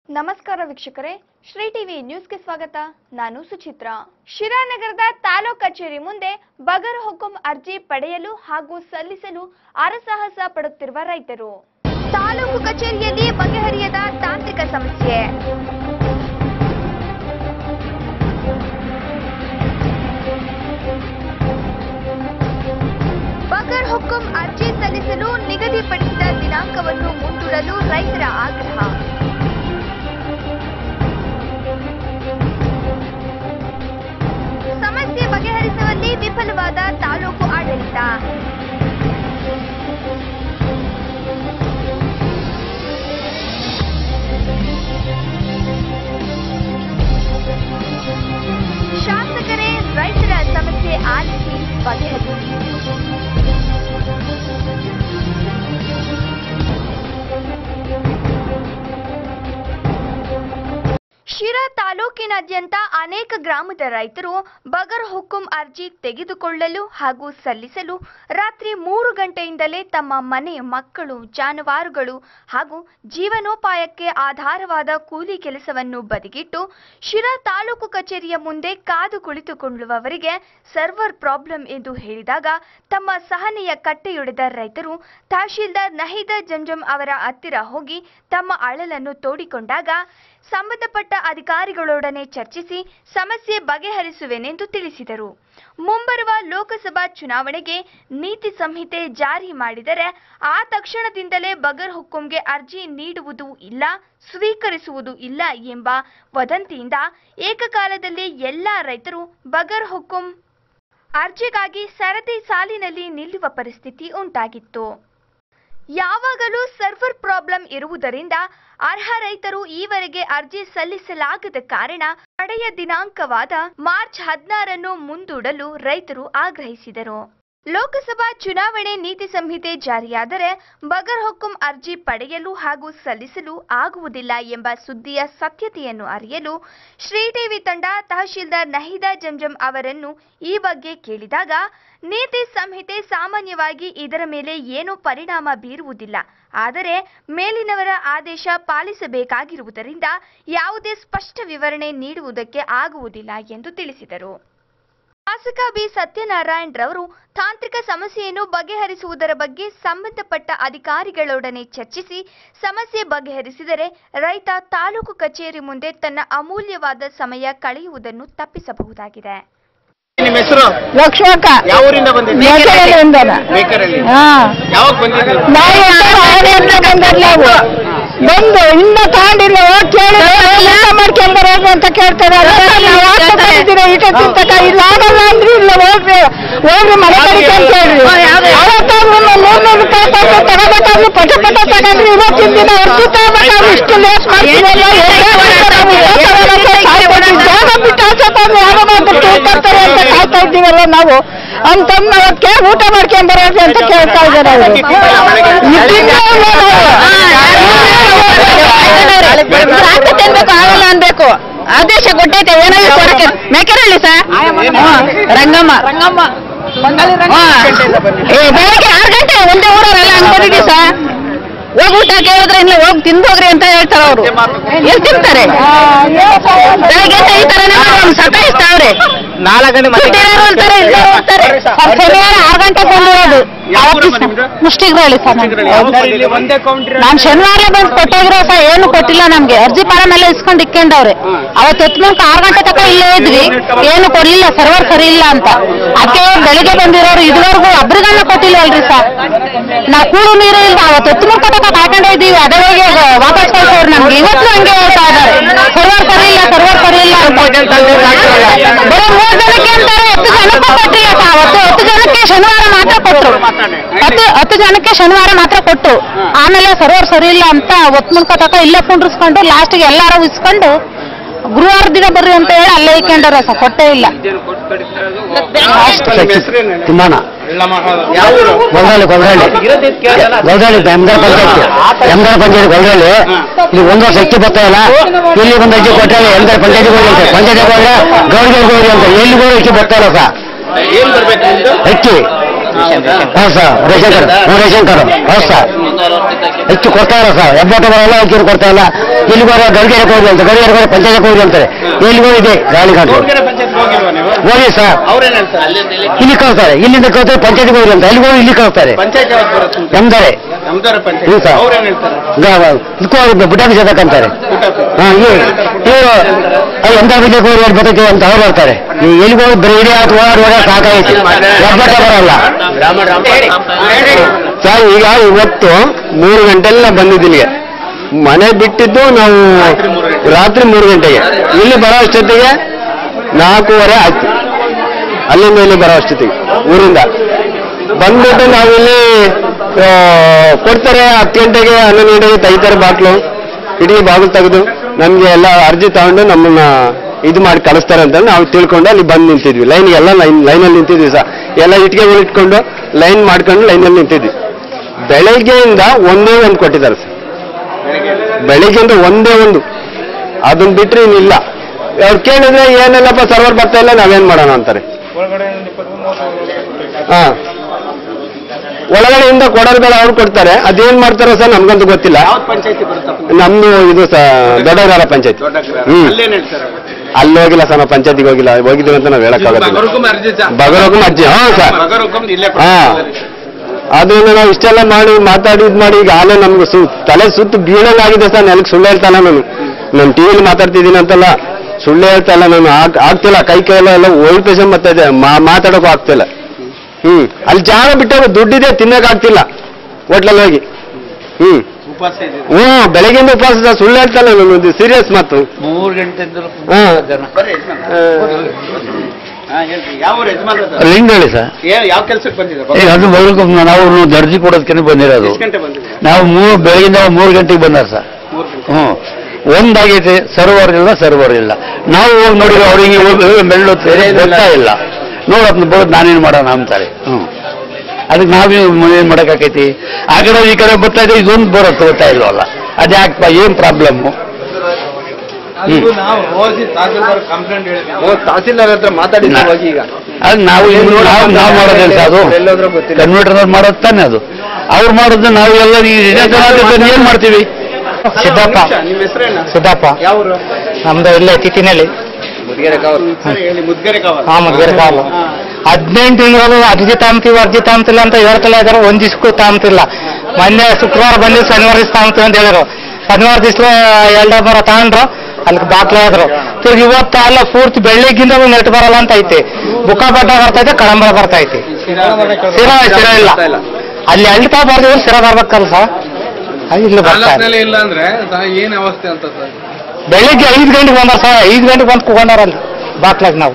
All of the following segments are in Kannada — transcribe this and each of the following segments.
ನಮಸ್ಕಾರ ವೀಕ್ಷಕರೇ ಶ್ರೀ ಟಿವಿ ನ್ಯೂಸ್ಗೆ ಸ್ವಾಗತ ನಾನು ಸುಚಿತ್ರ ಶಿರಾನಗರದ ತಾಲೂಕ್ ಕಚೇರಿ ಮುಂದೆ ಬಗರ್ ಹುಕುಂ ಅರ್ಜಿ ಪಡೆಯಲು ಹಾಗೂ ಸಲ್ಲಿಸಲು ಅರಸಾಹಸ ಪಡುತ್ತಿರುವ ರೈತರು ತಾಲೂಕು ಕಚೇರಿಯಲ್ಲಿ ಬಗೆಹರಿಯದ ತಾಂತ್ರಿಕ ಸಮಸ್ಯೆ ಬಗರ್ ಹುಕುಂ ಅರ್ಜಿ ಸಲ್ಲಿಸಲು ನಿಗದಿಪಡಿಸಿದ ದಿನಾಂಕವನ್ನು ಮುಂದೂಡಲು ರೈತರ ಆಗ್ರಹ ಸಮಸ್ಯೆ ಬಗೆಹರಿಸುವಲ್ಲಿ ವಿಫಲವಾದ ತಾಲೂಕು ಆಡಳಿತ ಶಾಸಕರೇ ರೈತರ ಸಮಸ್ಯೆ ಆಲಿಸಿ ಬಗೆಹರಿಸಿ ಶಿರಾ ತಾಲೂಕಿನಾದ್ಯಂತ ಅನೇಕ ಗ್ರಾಮದ ರೈತರು ಬಗರ್ ಹುಕುಂ ಅರ್ಜಿ ತೆಗೆದುಕೊಳ್ಳಲು ಹಾಗೂ ಸಲ್ಲಿಸಲು ರಾತ್ರಿ ಮೂರು ಗಂಟೆಯಿಂದಲೇ ತಮ್ಮ ಮನೆ ಮಕ್ಕಳು ಜಾನುವಾರುಗಳು ಹಾಗೂ ಜೀವನೋಪಾಯಕ್ಕೆ ಆಧಾರವಾದ ಕೂಲಿ ಕೆಲಸವನ್ನು ಬದಿಗಿಟ್ಟು ಶಿರಾ ತಾಲೂಕು ಕಚೇರಿಯ ಮುಂದೆ ಕಾದು ಕುಳಿತುಕೊಳ್ಳುವವರಿಗೆ ಸರ್ವರ್ ಪ್ರಾಬ್ಲಮ್ ಎಂದು ಹೇಳಿದಾಗ ತಮ್ಮ ಸಹನೆಯ ಕಟ್ಟೆಯೊಡೆದ ರೈತರು ತಹಶೀಲ್ದಾರ್ ನಹೀದ ಜಂಜಂ ಅವರ ಹತ್ತಿರ ಹೋಗಿ ತಮ್ಮ ಅಳಲನ್ನು ತೋಡಿಕೊಂಡಾಗ ಸಂಬಂಧಪಟ್ಟ ಅಧಿಕಾರಿಗಳೊಡನೆ ಚರ್ಚಿಸಿ ಸಮಸ್ಯೆ ಬಗೆಹರಿಸುವೆನೆಂದು ತಿಳಿಸಿದರು ಮುಂಬರುವ ಲೋಕಸಭಾ ಚುನಾವಣೆಗೆ ನೀತಿ ಸಂಹಿತೆ ಜಾರಿ ಮಾಡಿದರೆ ಆ ತಕ್ಷಣದಿಂದಲೇ ಬಗರ್ ಹುಕುಂಗೆ ಅರ್ಜಿ ನೀಡುವುದು ಇಲ್ಲ ಸ್ವೀಕರಿಸುವುದು ಇಲ್ಲ ಎಂಬ ವದಂತಿಯಿಂದ ಏಕಕಾಲದಲ್ಲಿ ಎಲ್ಲಾ ರೈತರು ಬಗರ್ ಹುಕುಂ ಅರ್ಜಿಗಾಗಿ ಸರದಿ ಸಾಲಿನಲ್ಲಿ ನಿಲ್ಲುವ ಪರಿಸ್ಥಿತಿ ಉಂಟಾಗಿತ್ತು ಯಾವಾಗಲೂ ಸರ್ವರ್ ಪ್ರಾಬ್ಲಮ್ ಇರುವುದರಿಂದ ಅರ್ಹ ರೈತರು ಈವರೆಗೆ ಅರ್ಜಿ ಸಲ್ಲಿಸಲಾಗದ ಕಾರಣ ಕಡೆಯ ದಿನಾಂಕವಾದ ಮಾರ್ಚ್ ಹದಿನಾರನ್ನು ಮುಂದೂಡಲು ರೈತರು ಆಗ್ರಹಿಸಿದರು ಲೋಕಸಭಾ ಚುನಾವಣೆ ನೀತಿ ಸಂಹಿತೆ ಜಾರಿಯಾದರೆ ಬಗರ್ ಹುಕುಂ ಅರ್ಜಿ ಪಡೆಯಲು ಹಾಗೂ ಸಲ್ಲಿಸಲು ಆಗುವುದಿಲ್ಲ ಎಂಬ ಸುದ್ದಿಯ ಸತ್ಯತೆಯನ್ನು ಅರಿಯಲು ಶ್ರೀ ಟಿವಿ ತಂಡ ತಹಶೀಲ್ದಾರ್ ನಹೀದಾ ಜಂಜಂ ಅವರನ್ನು ಈ ಬಗ್ಗೆ ಕೇಳಿದಾಗ ನೀತಿ ಸಂಹಿತೆ ಸಾಮಾನ್ಯವಾಗಿ ಇದರ ಮೇಲೆ ಏನೂ ಪರಿಣಾಮ ಬೀರುವುದಿಲ್ಲ ಆದರೆ ಮೇಲಿನವರ ಆದೇಶ ಪಾಲಿಸಬೇಕಾಗಿರುವುದರಿಂದ ಯಾವುದೇ ಸ್ಪಷ್ಟ ವಿವರಣೆ ನೀಡುವುದಕ್ಕೆ ಆಗುವುದಿಲ್ಲ ಎಂದು ತಿಳಿಸಿದರು ಶಾಸಕ ಬಿ ಸತ್ಯನಾರಾಯಣ್ ರವರು ತಾಂತ್ರಿಕ ಸಮಸ್ಯೆಯನ್ನು ಬಗೆಹರಿಸುವುದರ ಬಗ್ಗೆ ಸಂಬಂಧಪಟ್ಟ ಅಧಿಕಾರಿಗಳೊಡನೆ ಚರ್ಚಿಸಿ ಸಮಸ್ಯೆ ಬಗೆಹರಿಸಿದರೆ ರೈತ ತಾಲೂಕು ಕಚೇರಿ ಮುಂದೆ ತನ್ನ ಅಮೂಲ್ಯವಾದ ಸಮಯ ಕಳೆಯುವುದನ್ನು ತಪ್ಪಿಸಬಹುದಾಗಿದೆ ನಿಮ್ಮ ಹೆಸರು ಲಕ್ಷ್ಮಕ್ಕ ಯಾವ ಊರಿಂದ ಬಂದಿದ್ದೀರಿ ಮೇಕೆರಳಿಯಿಂದನ. ಮೇಕರಲ್ಲಿ ಹಾ ಯಾವಾಗ ಬಂದಿದ್ದೀರಿ ನಾವು ಆನೆಯಿಂದ ಬಂದರ್ ನಾವು ಬಂದು ಇನ್ನ ತಾಂಡಿಲ್ಲ ಹೋಗಿ ಕೇಳಿ ಊಟ ಮಾಡ್ಕೊಂಬರೋದು ಅಂತ ಕೇಳ್ತಾರೆ ನಾವು ಆಗ್ತಾ ಬಂದಿದ್ದೀರ ಈಟ ತಿಂತಕ ಇಲ್ಲ ಆಗಲ್ಲ ಅಂದ್ರಿ ಇಲ್ಲ ಹೋಗ್ರಿ ಹೋಗ್ರಿ ಮನೆ ಕಡೆಗೆ ಅಂತ ಹೇಳ್ರಿ ಅವತ್ತಾದ್ರೂ ಮೂರ್ನೂರು ರೂಪಾಯಿ ಕೊಟ್ಟು ತಗೋಬೇಕಾದ್ರೂ ಪಟ ಪಟ ತಗೊಂಡ್ರಿ ಇವತ್ತಿನ ದಿನ ಅರ್ಜಿ ತಗೋಬೇಕಾದ್ರೆ ಇಷ್ಟು ಲೇಟ್ ಮಾಡ್ತೀವಲ್ಲ ಜಾಗ ಬಿಟ್ಟು ಆಚೆ ತಂದು ಯಾರೋ ಮಾಡ್ಬಿಟ್ಟು ಬರ್ತಾರೆ ಅಂತ ಕಾಯ್ತಾ ಇದ್ದೀವಲ್ಲ ನಾವು ಅಂತಂದು ಅವಕ್ಕೆ ಊಟ ಮಾಡ್ಕೊಂಡ್ ಬರೋದು ಅಂತ ಕೇಳ್ತಾ ಇದ್ದಾರೆ ಅವರು ತಿನ್ಬೇಕು ಆಗಲ್ಲ ಅನ್ಬೇಕು ಆದೇಶ ಕೊಟ್ಟೈತೆ ಏನಾದ್ರು ಕೊಡಕ್ಕೆ ಮೇಕೆರಳ್ಳಿ ಸರ್ ರಂಗಮ್ಮ ರಂಗಮ್ಮ ಬೆಳಗ್ಗೆ ಆರು ಗಂಟೆ ಒಂದೇ ಊರವರೆಲ್ಲ ಹಂಗ್ ಬಂದಿದ್ದೀವಿ ಸರ್ ಹೋಗಿ ಊಟ ಕೇಳಿದ್ರೆ ಇಲ್ಲ ಹೋಗಿ ತಿಂದೋಗ್ರಿ ಅಂತ ಹೇಳ್ತಾರೆ ಅವರು ಎಲ್ಲಿ ತಿಂತಾರೆ ಬೆಳಗ್ಗೆ ಈ ತರನೇ ಸತಾಯಿಸ್ತಾವ್ರೆ ನಾಲ್ಕು ಗಂಟೆ ಮತ್ತೆ ದುಡ್ಡಿರೋರು ಅಂತಾರೆ, ಇಲ್ದೋರು ಅಂತಾರೆ. ಶನಿವಾರ ಆರು ಗಂಟೆಗೆ ಬಂದಿರೋದು ಯಾವ ಊರು ನಿಮ್ದು? ಮುಷ್ಟಿಗ್ರಹಳ್ಳಿ ಸರ್ ನಾನು. ಇಲ್ಲಿ ಒಂದೇ ಕೌಂಟ್ರಿ ನಾನ್ ಶನಿವಾರ ಬಂದು ಕೊಟ್ಟೋಗಿರೋ ಸರ್ ಏನು ಕೊಟ್ಟಿಲ್ಲ ನಮ್ಗೆ ಅರ್ಜಿ ಫಾರಂ ಎಲ್ಲ ಇಸ್ಕೊಂಡು ಇಕ್ಕೊಂಡವ್ರೆ ಅವತ್ತು ಎತ್ಮಂಕ ಆರು ಗಂಟೆ ತನಕ ಇಲ್ಲೇ ಇದ್ವಿ ಏನು ಕೊಡ್ಲಿಲ್ಲ ಸರ್ವರ್ ಸರಿ ಇಲ್ಲ ಅಂತ ಅದಕ್ಕೆ ಬೆಳಿಗ್ಗೆ ಬಂದಿರೋರು ಇದುವರೆಗೂ ಒಬ್ರಿಗನ್ನ ಕೊಟ್ಟಿಲ್ವಲ್ರಿ ಸರ್ ನಾವು ಕೂಡು ನೀರು ಇಲ್ಲ ಅವತ್ತು ಎತ್ಮಂಕ ತನಕ ಕಾಯ್ಕೊಂಡೇ ಇದ್ದೀವಿ ಅದೇ ಹೋಗಿ ವಾಪಸ್ ಕಳ್ಸೋರು ನಮ್ಗೆ ಇವತ್ತು ಹಂಗೆ ಹೇಳ್ತಾ ಇದ್ದಾರೆ ಸರ್ವರ್ ಸರಿ ಇಲ್ಲ ಸರ್ವರ್ ಸರಿ ಇಲ್ಲ ಅಂತ ಬರೋ ಮೂರು ಜನಕ್ಕೆ ಅಂತಾರೆ ಹತ್ತು ಜನಕ್ಕೂ ಕೊಟ್ಟಿಲ್ಲ ಸರ್ ಅವತ್ತು ಹತ್ತು ಜನಕ್ಕೆ ಶನಿವಾರ ಮಾತ್ರ ಕೊಟ್ಟರು ಹತ್ತು ಹತ್ತು ಜನಕ್ಕೆ ಶನಿವಾರ ಮಾತ್ರ ಕೊಟ್ಟು ಆಮೇಲೆ ಸರ್ವರ್ ಸರಿ ಇಲ್ಲ ಅಂತ ಒತ್ ಮುನ್ಕ ತಕ ಇಲ್ಲೇ ಕುಂಡ್ರಿಸ್ಕೊಂಡು ಲಾಸ್ಟ್ಗೆ ಎಲ್ಲಾರು ಇಸ್ಕೊಂಡು ಗುರುವಾರ ದಿನ ಬರ್ರಿ ಅಂತ ಹೇಳಿ ಅಲ್ಲೇ ಇಕ್ಕೊಂಡಾರ ಸರ್ ಕೊಟ್ಟೇ ಇಲ್ಲ ನಿಮ್ಮ ಹೆಸರೇನು ಹೇಳಿ? ತಿಮ್ಮಣ್ಣ ನಮ್ಮ ಯಾವ ಊರು ಗೊಲ್ರಳ್ಳಿ ಗೊಲ್ರಳ್ಳಿ ಇರೋದು ಕೇಳಲ್ಲ ಗೊಲ್ರಳ್ಳಿ ಎಮ್ದಾರ ಪಂಚಾಯತ್ ಎಮ್ದಾರ ಪಂಚಾಯತ್ ಗೊಲ್ರಳ್ಳಿ ಇಲ್ಲಿ ಒಂದು ವರ್ಷ ಅಕ್ಕಿ ಬರ್ತಾ ಇಲ್ಲ ಇಲ್ಲಿ ಒಂದು ಅಕ್ಕಿ ಕೊಟ್ಟರೆ ಎಮ್ದಾರ ಪಂಚಾಯತ್ ಹೋಗಿ ಅಂತ ಪಂಚಾಯತ್ ಹೋದ್ರೆ ಗೌರ್ಮೆಂಟ್ ಹೋಗಿ ಅಂತ ಎಲ್ಲಿ ಹೋಗಿ ಅಕ್ಕಿ ಬರ್ತಾ ಇಲ್ಲ ಸರ್ ಏನ್ ಬರ್ಬೇಕು ನಿಮ್ದು ಅಕ್ಕಿ ಹೌದು ಸರ್ ರೇಷನ್ ಕಾರ್ಡ್ ಹ್ಞೂ ರೇಷನ್ ಕಾರ್ಡ್ ಹೌದು ಸರ್ ಹೆಚ್ಚು ಕೊಡ್ತಾ ಇಲ್ಲ ಸರ್ ಹೆಬ್ಬಟ್ಟು ಬರಲ್ಲ ಹೆಚ್ಚು ಕೊಡ್ತಾ ಇಲ್ಲ ಇಲ್ಲಿ ಬರೋ ಗಡಿಗೆ ಹೋಗಿ ಅಂತ ಗಡಿಗೆ ಹೋಗಿ ಪಂಚಾಯತ್ ಹೋಗಿ ಅಂತಾರೆ ಎಲ್ಲಿಗೂ ಇದೆ ಗಾಳಿ ಕಾರ್ಡ್ ಕೊಡ್ಗೆರೆ ಪಂಚಾಯತ್ ಹೋಗಿಲ್ವಾ ನೀವು ಹೋಗಿ ಸರ್ ಅವ್ರೇನ್ ಹೇಳ್ತಾರೆ ಇಲ್ಲಿ ಕಳಿಸ್ತಾರೆ ಇಲ್ಲಿಂದ ಕಳಿಸ್ತಾರೆ ಪಂಚಾಯತ್ಗೆ ಹೋಗಿ ಅಂತ ಅಲ್ಲಿಗೆ ಹೋಗಿ ಇಲ್ಲಿ ಕಳಿಸ್ತಾರೆ ಪಂಚಾಯತ್ ಯಾವ್ದು ಬರುತ್ತೆ ಅಂತ? ನಮ್ದಾರೆ ನಮ್ದರ ಹ್ಞೂ ಪಂಚಾಯತ್ ಸರ್. ಅವ್ರೇನ್ ಹೇಳ್ತಾರೆ ಇದಕ್ಕೂ ಬುಟಾಕಿ ಸೇದಕ್ಕಂತಾರೆ ಹಾ ಇವ್ರು ಇವರು ಎಂತ ಬಿದ್ದಕ್ಕೆ ಹೋಗಿ ಅಲ್ಲಿ ಬರ್ತೈತೆ ಅಂತ ಅವ್ರು ಬರ್ತಾರೆ ನೀವು ಎಲ್ಲಿಗೆ ಹೋಗಿ ಬರೀ ಇಡೀ ಆತು ಓಡಾಡಿ ಓಡಾಡಿ ಸಾಕಾಯ್ತು ಹೆಬ್ಬಟ್ಟ ಬರಲ್ಲ ಸರ್ ಈಗ ಇವತ್ತು ಮೂರು ಗಂಟೆಲ್ಲ ಬಂದಿದ್ದೀನಿ ಮನೆ ಬಿಟ್ಟಿದ್ದು ನಾವು ರಾತ್ರಿ ಮೂರು ಗಂಟೆಗೆ ಇಲ್ಲಿ ಬರೋ ಅಷ್ಟೊತ್ತಿಗೆ ನಾಲ್ಕೂವರೆ ಆಯ್ತು ಅಲ್ಲಿಂದ ಇಲ್ಲಿ ಬರೋ ಅಷ್ಟೊತ್ತಿಗೆ ಊರಿಂದ ಬಂದ್ಬಿಟ್ಟು ನಾವಿಲ್ಲಿ ಆ, ಕೊಡ್ತಾರೆ ಹತ್ತು ಗಂಟೆಗೆ ಹನ್ನೊಂದು ಗಂಟೆಗೆ ತೆಗಿತಾರೆ ಬಾಟ್ಲು ಇಡೀ ಬಾಗಿಲು ತೆಗೆದು ನಮಗೆ ಎಲ್ಲ ಅರ್ಜಿ ತಗೊಂಡು ನಮ್ಮನ್ನ ಇದು ಮಾಡಿ ಕಳಿಸ್ತಾರೆ ಅಂತ ನಾವು ತಿಳ್ಕೊಂಡು ಅಲ್ಲಿ ಬಂದು ನಿಂತಿದ್ವಿ ಲೈನ್ ಎಲ್ಲ ಲೈನ್ ಲೈನಲ್ಲಿ ನಿಂತಿದ್ವಿ ಸರ್ ಎಲ್ಲ ಇಟ್ಕೆಗಳು ಇಟ್ಕೊಂಡು ಲೈನ್ ಮಾಡ್ಕೊಂಡು ಲೈನಲ್ಲಿ ನಿಂತಿದ್ವಿ ಬೆಳಗ್ಗೆಯಿಂದ ಒಂದೇ ಒಂದು ಕೊಟ್ಟಿದ್ದಾರೆ ಸರ್ ಬೆಳಿಗ್ಗೆಯಿಂದ ಒಂದೇ ಒಂದು ಅದನ್ನ ಬಿಟ್ರೆ ಇನ್ನಿಲ್ಲ ಅವ್ರು ಕೇಳಿದ್ರೆ ಏನೆಲ್ಲಪ್ಪ ಸರ್ವರ್ ಬರ್ತಾ ಇಲ್ಲ ನಾವೇನ್ ಮಾಡೋಣ ಅಂತಾರೆ ಹಾ ಒಳಗಡೆಯಿಂದ ಕೊಡೋರ್ಗಳು ಅವ್ರು ಕೊಡ್ತಾರೆ ಅದೇನ್ ಮಾಡ್ತಾರೋ ಸರ್ ನಮ್ಗಂತೂ ಗೊತ್ತಿಲ್ಲ ಯಾವ್ದು ಪಂಚಾಯತಿ ಬರುತ್ತಪ್ಪ ನಮ್ದು ಇದು ಸ ದೊಡ್ಡಗ್ರಾರ ಪಂಚಾಯತ್ ದೊಡ್ಡ ಗ್ರಾಮ. ಹ್ಮ್ ಅಲ್ಲೇನ್ ಹೇಳ್ತಾರೆ ಅಲ್ಲಿ ಹೋಗಿಲ್ಲ ಸರ್ ನಾವು ಪಂಚಾಯತಿಗೆ ಹೋಗಿಲ್ಲ ಹೋಗಿದ್ದೀವಿ ಅಂತ ನಾವು ಹೇಳಕ್ಕಾಗೋದಿಲ್ಲ ಬಗರುಕುಂ ಅರ್ಜಿ ಸರ್. ಬಗರೋಗಮ್ ಅಜ್ಜಿ ಹಾ ಸರ್ ಬಗರುಕುಂ ಇಲ್ಲೇ ಹಾ ಆದ್ರಿಂದ ನಾವು ಇಷ್ಟೆಲ್ಲ ಮಾಡಿ ಮಾತಾಡಿ ಇದ್ ಮಾಡಿ ಈಗ ಆಲೇ ನಮ್ಗೆ ಸು ತಲೆ ಸುತ್ತು ಬೀಳಂಗಾಗಿದೆ ಸರ್ ನೆಲಕ್ಕೆ ಸುಳ್ಳು ಹೇಳ್ತಾನ ನಾನು ನಾನು ಟಿವಿಲಿ ಮಾತಾಡ್ತಿದ್ದೀನಿ ಅಂತಲ್ಲ ಸುಳ್ಳು ಹೇಳ್ತಾ ಇಲ್ಲ ನಾನು ಆಗ್- ಆಗ್ತಿಲ್ಲ ಕೈ ಕೈಯೆಲ್ಲ ಎಲ್ಲ ಓಲ್ಡ್ ಪೇಷನ್ ಬರ್ತಾ ಇದೆ ಮಾ- ಮಾತಾಡೋಕ್ಕೂ ಆಗ್ತಿಲ್ಲ ಹ್ಮ್ ಅಲ್ಲಿ ಜಾಗ ಬಿಟ್ಟಾಗ ದುಡ್ಡಿದೆ ತಿನ್ನಕ್ ಆಗ್ತಿಲ್ಲ ಹೋಟ್ಲಲ್ಲಿ ಹೋಗಿ ಹ್ಮ್ ಉಪವಾಸ ಇದೆ ಹ್ಞೂ ಬೆಳಗಿಂದ ಉಪವಾಸ ಸರ್, ಸುಳ್ಳು ಹೇಳ್ತಾನೆ ನಾನು ಸೀರಿಯಸ್ ಮಾತು ಮೂರು ಗಂಟೆಯಿಂದ ಹಾ ಬರ್ರಿ ಯಜಮಾನ. ಹಾ ಹೇಳ್ರಿ ಯಾವ ಊರು ಯಜಮಾನ್ರ ಅದು? ಲಿಂಗಳಿ ಸರ್ ಏ- ಯಾವ ಕೆಲ್ಸಕ್ಕೆ ಬಂದಿದೆ ಈಗ ಅದು ಬರೋಕೆ ನಾವು ದರ್ಜಿ ಕೊಡೋದಕ್ಕೆ ಬಂದಿರೋದು ಎಷ್ಟು ಗಂಟೆ ಬಂದಿದೆ ನಾವು ಮೂರು ಬೆಳಗಿಂದ ಮೂರು ಗಂಟೆಗೆ ಬಂದಾರ ಸರ್ ಮೂರು ಗಂಟೆ ಹ್ಞೂ ಒಂದಾಗೈತೆ ಸರ್ವರ್ ಇಲ್ಲ ಸರ್ವರ್ ಇಲ್ಲ ನಾವು ಹೋಗಿ ನೋಡಿದ್ರೆ ಅವ್ರಿಗೆ ಮೆಳ್ಳು ಗೊತ್ತಾ ಇಲ್ಲ ನೋಡಪ್ಪ ಬರೋದು ನಾನೇನು ಮಾಡೋಣ ಅಂತಾರೆ ಹ್ಞೂ ಅದಕ್ಕೆ ನಾವೇನು ಏನು ಮಾಡೋಕ್ಕಾಕೈತಿ ಆ ಕಡೆ ಈ ಕಡೆ ಬರ್ತಾ ಇದೆ ಇದೊಂದು ಬರುತ್ತೆ ಗೊತ್ತಾ ಇಲ್ವಲ್ಲ ಅದ್ಯಾಕಪ್ಪ ಏನು ಪ್ರಾಬ್ಲಮ್ಮು ಅದು ನಾವು ಹೋಗಿ ತಹಸೀಲ್ದಾರ್ ಕಂಪ್ಲೇಂಟ್ ಹೇಳಿದ್ವಿ ಓ, ತಹಸೀಲ್ದಾರ್ ಹತ್ರ ಮಾತಾಡಿದ್ವಿ ಹೋಗಿ ಈಗ ಅದು ನಾವು ಇನ್ನು ನಾವು ನಾವು ಮಾಡೋದಿಲ್ಲ ಸರ್ ಅದು ಎಲ್ಲೋದ್ರೂ ಗೊತ್ತಿಲ್ಲ ಕನ್ವರ್ಟರ್ ಮಾಡೋದು ತಾನೆ ಅದು ಅವ್ರು ಮಾಡೋದು ನಾವು ಎಲ್ಲ ಏನ್ ಮಾಡ್ತೀವಿ ಸಿದ್ದಪ್ಪ ನಿಮ್ಮ ಹೆಸರೇನ ಸಿದ್ದಪ್ಪ ಯಾವ ಊರು ನಮ್ದು ಇಲ್ಲೇ ತಿತಿನಲ್ಲಿ ಸರಿ ಹೇಳಿ ಮುದ್ಗೆರೆ ಕಾವಲ್ ಹಾ ಮುದ್ಗೆರೆ ಕಾವಲು ಹಾ. ಹದಿನೆಂಟು ತಿಂಗಳು ಅರ್ಜಿ ತಾಂತೀವಿ ಅರ್ಜಿ ತಾಂತಿಲ್ಲ ಅಂತ ಹೇಳ್ತಲೇ ಇದಾರೆ ಒಂದ್ ದಿವ್ಸಕ್ಕೂ ತಾಂತಿಲ್ಲ ಮೊನ್ನೆ ಶುಕ್ರವಾರ ಬಂದು ಶನಿವಾರ ದಿವಸ ತಾಂತೀವಿ ಅಂತ ಹೇಳಿದ್ರು ಶನಿವಾರ ದಿವಸ ಎರಡ ಬರ ತಗೊಂಡ್ರು ಅಲ್ಲಿ ದಾಖಲೆ ಆದ್ರು ತಿರ್ಗಿ ಇವತ್ತು ಅಲ್ಲ ಪೂರ್ತಿ ಬೆಳ್ಳಿಗಿಂದ ನೆಟ್ ಬರಲ್ಲ ಅಂತ ಐತಿ ಬುಕ್ಕ ಬಡ್ಡ ಬರ್ತೈತೆ ಕಳಂಬರ ಬರ್ತೈತಿ ಸಿರ ಸಿರ ಇಲ್ಲ ಅಲ್ಲಿ ಅಲ್ಲಿ ತಾ ಬರ್ದಿದ್ರೆ ಸಿರ ಬರ್ಬೇಕಲ್ಲ ಸರ್ ಅದು ಇಲ್ಲಿ ಬರ್ತಾರೆ ಇಲ್ಲ ಅಂದ್ರೆ ಏನ್ ಅವಸ್ಥೆ ಅಂತ ಸರ್ ಬೆಳಿಗ್ಗೆ ಐದು ಗಂಟೆಗೆ ಬಂದಾರ ಸರ್ ಐದು ಗಂಟೆಗೆ ಬಂದು ಕೂಗೊಂಡಾರ ಅಲ್ಲಿ ಬಾಕ್ಲಾಗ ನಾವು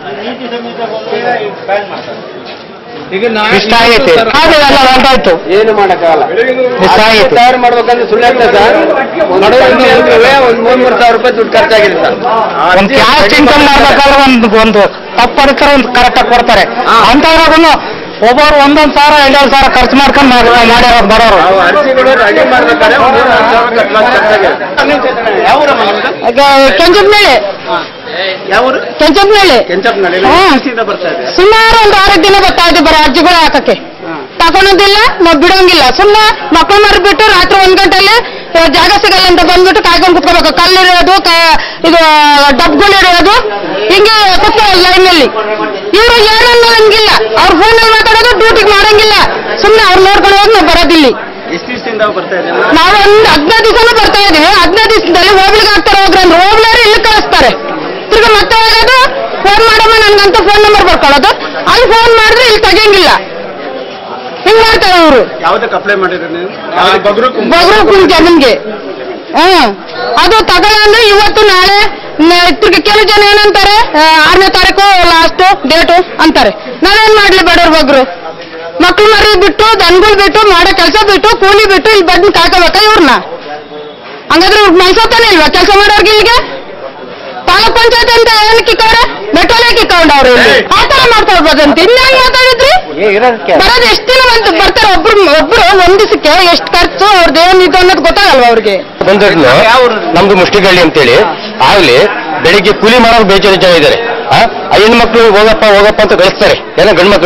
ಈಗ ಇಷ್ಟ ಆಗೈತಿ ಅದು ಎಲ್ಲ ಹೊರಟಾಯ್ತು ಏನು ಮಾಡಕ್ಕಾಗಲ್ಲ ಮಿಸ್ ಆಗೈತಿ ತಯಾರು ಮಾಡ್ಬೇಕಂದ್ರೆ ಸುಳ್ಳು ಹೇಳ್ತಾರೆ ಸರ್ ಒಂದು ಎಲ್ರಿಗೂ ಒಂದ್ ಮೂರ್ ಮೂರ್ ಸಾವಿರ ರೂಪಾಯಿ ದುಡ್ಡು ಖರ್ಚಾಗಿದೆ ಸರ್ ಒಂದ್ ಕ್ಯಾಸ್ಟ್ ಇನ್ಕಮ್ ಮಾಡ್ಬೇಕಾದ್ರೆ ಒಂದು ಒಂದು ತಪ್ಪು ಅದಕ್ಕೆ ಒಂದು ಕರೆಕ್ಟಾಗಿ ಕೊಡ್ತಾರೆ ಅಂತವ್ರಾಗೂ ಒಬ್ಬರು ಒಂದೊಂದ್ ಸಾವಿರ ಎರಡೆರಡು ಸಾವಿರ ಖರ್ಚು ಮಾಡ್ಕೊಂಡು ಮಾಡ್- ಮಾಡ್ಯಾರ ಬರೋರು ನಾವು ಅರ್ಜಿಗಳು ರೆಡಿ ಮಾಡ್ಬೇಕಾದ್ರೆ ಒಂದ್ ಮೂರ್ ನಾಲ್ಕು ಸಾವಿರ ಖರ್ಚು ಖರ್ಚಾಗಿದೆ ಯಾವ ಊರಮ್ಮ ನಿಮ್ದು? ಕೆಂಚಪ್ನಳ್ಳಿ ಯಾವ ಊರು ಕೆಂಚಪ್ನಳ್ಳಿ ಕೆಂಚಪ್ಪನಹಳ್ಳಿ ಹಾ. ಎಲ್ಲಿಂದ ಬರ್ತಾ ಇದೆ ಸುಮಾರು ಒಂದು ಆರು ದಿನ ಬರ್ತಾ ಇದೆ ಬರೀ ಅರ್ಜಿಗಳು ಹಾಕಕ್ಕೆ ತಗೊಳೋದಿಲ್ಲ ನಾವು ಬಿಡೋಂಗಿಲ್ಲ ಸುಮ್ಮನೆ ಮಕ್ಕಳು ಮರಿಬಿಟ್ಟು ರಾತ್ರಿ ಒಂದ್ ಗಂಟೆಲಿ ಆ, ಜಾಗ ಸಿಗಲ್ಲ ಅಂತ ಬಂದ್ಬಿಟ್ಟು ಕಾಯ್ಕೊಂಡು ಕುತ್ಕೋಬೇಕು ಕಲ್ಲಿರೋದು ಕ- ಇದು ಡಬ್ಗಳಿರೋದು ಹಿಂಗೆ ಕುತ್ಕೊಳ್ಳೋ ಲೈನಲ್ಲಿ ಇವರು ಏನನ್ನೋ ಹಂಗಿಲ್ಲ ಅವ್ರ ಫೋನಲ್ಲಿ ಮಾತಾಡೋದು ಡ್ಯೂಟಿಗೆ ಮಾಡಂಗಿಲ್ಲ ಸುಮ್ಮನೆ ಅವ್ರು ನೋಡ್ಕೊಂಡು ಹೋಗಿ ನಾವು ಬರೋದಿಲ್ಲಿ ಎಷ್ಟು ದಿವಸದಿಂದ ಬರ್ತಾ ಇದೆ ನಾವು ಒಂದು ಹದಿನೈದು ದಿವಸನೂ ಬರ್ತಾ ಇದೀವಿ ಹದಿನೈದು ದಿವಸದಲ್ಲಿ ಹೋಗ್ಲಿಕ್ಕೆ ಹಾಕ್ತಾರೆ ಹೋಗ್ರಂದ್ರೆ ಹೋಗ್ಲಾರ ಇಲ್ಲಿ ಕಳಿಸ್ತಾರೆ ತಿರ್ಗಿ ಮತ್ತೆ ಹೋಗೋದು ಫೋನ್ ಮಾಡಮ್ಮ ನನ್ಗಂತ ಫೋನ್ ನಂಬರ್ ಬರ್ಕೊಳ್ಳೋದು ಅಲ್ಲಿ ಫೋನ್ ಮಾಡಿದ್ರೆ ಇಲ್ಲಿ ತೆಗಿಯಂಗಿಲ್ಲ ಹಿಂಗ್ ಮಾಡ್ತಾರೆ ಅವರು ಯಾವ್ದಕ್ಕೆ ಅಪ್ಲೈ ಮಾಡಿದ್ರೆ ನೀವು ಬಗ್ರು ಬಗ್ರು ಕುಂಚ ನಿಮ್ಗೆ ಹ್ಮ್ ಅದು ತಗೊಳ್ಳ ಅಂದ್ರೆ ಇವತ್ತು ನಾಳೆ ನ- ತಿರ್ಗಿ ಕೆಲವು ಜನ ಏನಂತಾರೆ ಆ, ಆರನೇ ತಾರೀಕು ಲಾಸ್ಟ್ ಡೇಟು ಅಂತಾರೆ ನಾವೇನ್ ಮಾಡ್ಲಿ ಬಡವ್ರ ಬಗ್ರು ಮಕ್ಳು ಮರಿ ಬಿಟ್ಟು ದನ್ಗಳು ಬಿಟ್ಟು ಮಾಡೋ ಕೆಲಸ ಬಿಟ್ಟು ಕೂಲಿ ಬಿಟ್ಟು ಇಲ್ಲಿ ಬಂದು ಕಾಯ್ಕೋಬೇಕಾ ಇವ್ರನ್ನ ಹಂಗಾದ್ರೆ ಇವ್ರಿಗೆ ಮನ್ಸೋತಾನೆ ಇಲ್ವಾ ಕೆಲಸ ಮಾಡೋರ್ಗೆ ಇಲ್ಲಿಗೆ ತಾಲೂಕ್ ಪಂಚಾಯತ್ ಅಂತ ಏನ್ ಕಿಕ್ಕವ್ರೆ ಮೆಟ್ರೋಲೆ ಕಿಕ್ಕೊಂಡವ್ರು ಇಲ್ಲಿ ಆ ತರ ಮಾತಾಡ್ಬೋದಂತ ಇನ್ನೇನ್ ಮಾತಾಡಿದ್ರಿ ಬರೋದು ಎಷ್ಟು ದಿನ ಬಂದು ಬರ್ತಾರೆ ಒಬ್ರು ಒಬ್ರು ಒಂದ್ ದಿವಸಕ್ಕೆ ಎಷ್ಟು ಖರ್ಚು ಅವ್ರದ್ದು ಏನ್ ಇದು ಅನ್ನೋದು ಗೊತ್ತಾಗಲ್ವಾ ಅವ್ರಿಗೆ ಬಂದದ್ದು ನಮ್ದು ಮುಷ್ಟಿಗಳ್ಳಿ ಅಂತೇಳಿ ಆಗ್ಲಿ ಬೆಳಿಗ್ಗೆ ಕೂಲಿ ಮಾಡೋರು ಬೇಜಾರು ಜನ ಇದ್ದಾರೆ ಆ ಹೆಣ್ಣು ಮಕ್ಕಳು ಹೋಗಪ್ಪ ಹೋಗಪ್ಪ ಅಂತ ಕಳಿಸ್ತಾರೆ ಏನೋ ಗಂಡು ಮಕ್ಕಳನ್ನ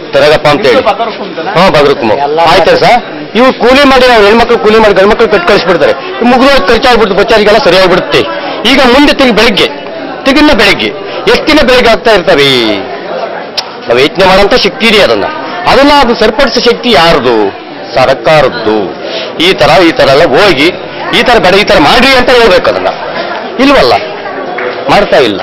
ತೆರಗಪ್ಪ ಅಂತ ಹೇಳಿ ಬಗರ್ ಕುಂತನ ಹಾ ಬದ್ರಕುಮಾರ್ ಆಯ್ತಾ ಸರ್ ಇವ್ರು ಕೂಲಿ ಮಾಡಿ ಅವ್ರ ಹೆಣ್ಮಕ್ಳು ಕೂಲಿ ಮಾಡಿ ಗಂಡ್ಮಕ್ಳು ಕಟ್ ಕಳಿಸ್ಬಿಡ್ತಾರೆ ಮುಗಿದು ಖರ್ಚಾಗ್ಬಿಡ್ತು ಬಚ್ಚಾರಿಗೆಲ್ಲ ಸರಿಯಾಗ್ಬಿಡುತ್ತೆ ಈಗ ಮುಂದೆ ತಿರುಗಿ ಬೆಳಿಗ್ಗೆ ತಿಗಿನ ಬೆಳಿಗ್ಗೆ ಎಷ್ಟು ದಿನ ಬೆಳಿಗ್ಗೆ ಆಗ್ತಾ ಇರ್ತಾರೆ ನಾವು ಯೋಚನೆ ಮಾಡೋಂಥ ಶಕ್ತಿ ಇದೆ ಅದನ್ನ ಅದನ್ನ ಅದು ಸರಿಪಡಿಸೋ ಶಕ್ತಿ ಯಾರ್ದು ಸರ್ಕಾರದ್ದು ಈ ತರ ಈ ತರ ಎಲ್ಲ ಹೋಗಿ ಈ ತರ ಬೇಡ ಈ ತರ ಮಾಡ್ರಿ ಅಂತ ಹೇಳ್ಬೇಕು ಅದನ್ನ ಇಲ್ವಲ್ಲ ಮಾಡ್ತಾ ಇಲ್ಲ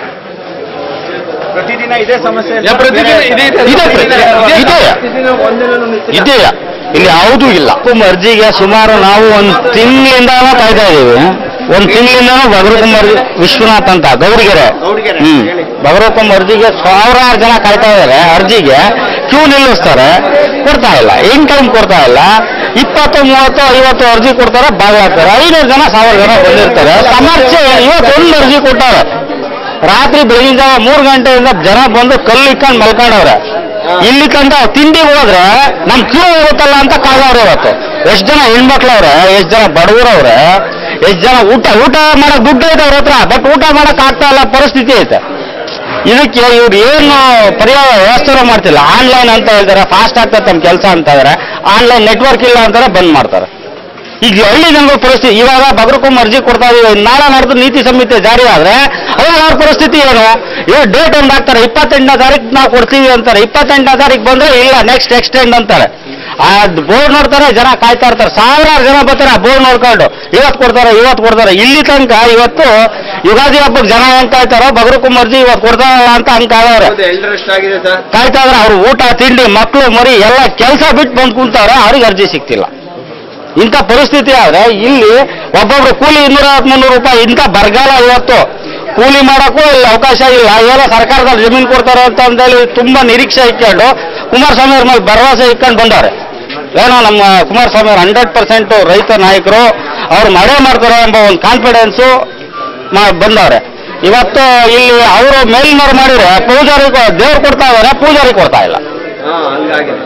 ಪ್ರತಿದಿನ ಇದೇ ಸಮಸ್ಯೆ ಯಾ, ಪ್ರತಿದಿನ ಇದೇ ಇದೆ. ಇದೆ ಪ್ರತಿ- ಇದೆಯಾ ಇದೆಯಾ ಇಲ್ಲಿ ಯಾವುದೂ ಇಲ್ಲ ಅರ್ಜಿಗೆ ಸುಮಾರು ನಾವು ಒಂದು ತಿಂಗಳಿಂದ ಕಾಯ್ತಾ ಇದ್ದೀವಿ ಒಂದು ತಿಂಗಳಿಂದ ಬಗರುಕುಮಾರ್ ವಿಶ್ವನಾಥ್ ಅಂತ ಗೌರಿಗೆರೆ ಗೌರಿಗೆರೆ, ಹ್ಮ್ ಹೇಳಿ. ಬಗರುಕುಮಾರ್ ಅರ್ಜಿಗೆ ಸಾವಿರಾರು ಜನ ಕಾಯ್ತಾ ಇದ್ದಾರೆ ಅರ್ಜಿಗೆ ಕ್ಯೂ ನಿಲ್ಲಿಸ್ತಾರೆ ಕೊಡ್ತಾ ಇಲ್ಲ ಇನ್ ಟೈಮ್ ಕೊಡ್ತಾ ಇಲ್ಲ ಇಪ್ಪತ್ತು ಮೂವತ್ತು ಐವತ್ತು ಅರ್ಜಿ ಕೊಡ್ತಾರೆ ಭಾಗವಹಿಸ್ತಾರೆ ಐನೂರು ಜನ ಸಾವಿರ ಜನ ಬಂದಿರ್ತಾರೆ ಸಮಸ್ಯೆ ಇವತ್ತು ಒಂದು ಅರ್ಜಿ ಕೊಟ್ಟಾರೆ ರಾತ್ರಿ ಬೆಳಗಿನ ಜಾವ ಮೂರು ಗಂಟೆಯಿಂದ ಜನ ಬಂದು ಕಲ್ಲು ಇಟ್ಕೊಂಡು ಮಲ್ಕೊಂಡವ್ರೆ ಇಲ್ಲಿ ಕಂಡ ತಿಂಡಿ ಹೋದ್ರೆ ನಮ್ ಕ್ಯೂ ಹೋಗುತ್ತಲ್ಲ ಅಂತ ಕಾದವ್ರೆ ಇವತ್ತು ಎಷ್ಟ್ ಜನ ಹೆಣ್ಮಕ್ಳವ್ರೆ ಎಷ್ಟ್ ಜನ ಬಡವರವ್ರೆ ಎಷ್ಟ್ ಜನ ಊಟ ಊಟ ಮಾಡಕ್ ದುಡ್ಡು ಐತೆ ಅವ್ರ ಹತ್ರ ಬಟ್ ಊಟ ಮಾಡಕ್ ಆಗ್ತಾ ಇಲ್ಲ ಪರಿಸ್ಥಿತಿ ಐತೆ ಇದಕ್ಕೆ ಇವ್ರು ಏನು ಪರ್ಯಾಯ ವ್ಯವಸ್ಥೆ ಮಾಡ್ತಿಲ್ಲ ಆನ್ಲೈನ್ ಅಂತ ಹೇಳ್ತಾರೆ ಫಾಸ್ಟ್ ಆಗ್ತದೆ ತಮ್ಮ ಕೆಲಸ ಅಂತ ಇದಾರೆ ಆನ್ಲೈನ್ ನೆಟ್ವರ್ಕ್ ಇಲ್ಲ ಅಂತಾರೆ ಬಂದ್ ಮಾಡ್ತಾರೆ ಈಗ ಹಳ್ಳಿ ಜನಗಳ ಪರಿಸ್ಥಿತಿ ಇವಾಗ ಬಗರಕ್ಕೂ ಅರ್ಜಿ ಕೊಡ್ತಾ ಇದೀವಿ ನಾಳೆ ನಾಡ್ದು ನೀತಿ ಸಂಹಿತೆ ಜಾರಿ ಆದ್ರೆ ಅವಾಗ ಅವ್ರ ಪರಿಸ್ಥಿತಿ ಏನು ಇವಾಗ ಡೇಟ್ ಒಂದು ಹಾಕ್ತಾರೆ ಇಪ್ಪತ್ತೆಂಟನೇ ತಾರೀಕು ನಾವು ಕೊಡ್ತೀವಿ ಅಂತಾರೆ ಇಪ್ಪತ್ತೆಂಟನೇ ತಾರೀಕು ಬಂದ್ರೆ ಇಲ್ಲ ನೆಕ್ಸ್ಟ್ ಎಕ್ಸ್ಟೆಂಡ್ ಅಂತಾರೆ ಆ ಬೋರ್ಡ್ ನೋಡ್ತಾರೆ ಜನ ಕಾಯ್ತಾ ಇರ್ತಾರೆ ಸಾವಿರಾರು ಜನ ಬರ್ತಾರೆ ಆ ಬೋರ್ಡ್ ನೋಡ್ಕೊಂಡು ಇವತ್ತು ಕೊಡ್ತಾರೆ ಇವತ್ತು ಕೊಡ್ತಾರೆ ಇಲ್ಲಿ ತನಕ ಇವತ್ತು ಯುಗಾದಿ ಹಬ್ಬಕ್ಕೆ ಜನ ಹೆಂಗ್ ಕಾಯ್ತಾರೋ ಬಗರಕ್ಕೂ ಅರ್ಜಿ ಇವತ್ತು ಕೊಡ್ತಾರಲ್ಲ ಅಂತ ಹಂಗ್ ಕಾದವ್ರೆ ಎಲ್ಲರೂ ಎಷ್ಟಾಗಿದೆ ಸರ್ ಕಾಯ್ತಾ ಇದ್ರೆ ಅವ್ರು ಊಟ ತಿಂಡಿ ಮಕ್ಕಳು ಮರಿ ಎಲ್ಲ ಕೆಲಸ ಬಿಟ್ಟು ಬಂದು ಕುಂತವ್ರೆ ಅವ್ರಿಗೆ ಅರ್ಜಿ ಸಿಗ್ತಿಲ್ಲ ಇಂಥ ಪರಿಸ್ಥಿತಿ ಆದ್ರೆ ಇಲ್ಲಿ ಒಬ್ಬೊಬ್ರು ಕೂಲಿ ಇನ್ನೂರ ಮುನ್ನೂರು ರೂಪಾಯಿ ಇಂಥ ಬರಗಾಲ ಇವತ್ತು ಕೂಲಿ ಮಾಡಕ್ಕೂ ಇಲ್ಲಿ ಅವಕಾಶ ಇಲ್ಲ ಏನೋ ಸರ್ಕಾರದಲ್ಲಿ ಜಮೀನು ಕೊಡ್ತಾರೆ ಅಂತ ಅಂತೇಳಿ ತುಂಬಾ ನಿರೀಕ್ಷೆ ಇಟ್ಕೊಂಡು ಕುಮಾರಸ್ವಾಮಿ ಅವ್ರ ಮೇಲೆ ಭರವಸೆ ಇಟ್ಕೊಂಡು ಬಂದವ್ರೆ ಏನೋ ನಮ್ಮ ಕುಮಾರಸ್ವಾಮಿ ಅವ್ರು ಹಂಡ್ರೆಡ್ ಪರ್ಸೆಂಟ್ ರೈತ ನಾಯಕರು ಅವ್ರು ಮಳೆ ಮಾಡ್ತಾರೆ ಎಂಬ ಒಂದು ಕಾನ್ಫಿಡೆನ್ಸು ಬಂದವ್ರೆ ಇವತ್ತು ಇಲ್ಲಿ ಅವರು ಮೇಲಿನವ್ರು ಮಾಡಿದ್ರೆ ಪೂಜಾರಿ ದೇವ್ರು ಕೊಡ್ತಾ ಇದಾರೆ ಪೂಜಾರಿ ಕೊಡ್ತಾ ಇಲ್ಲ ಹಾ ಹಂಗಾಗಿದೆ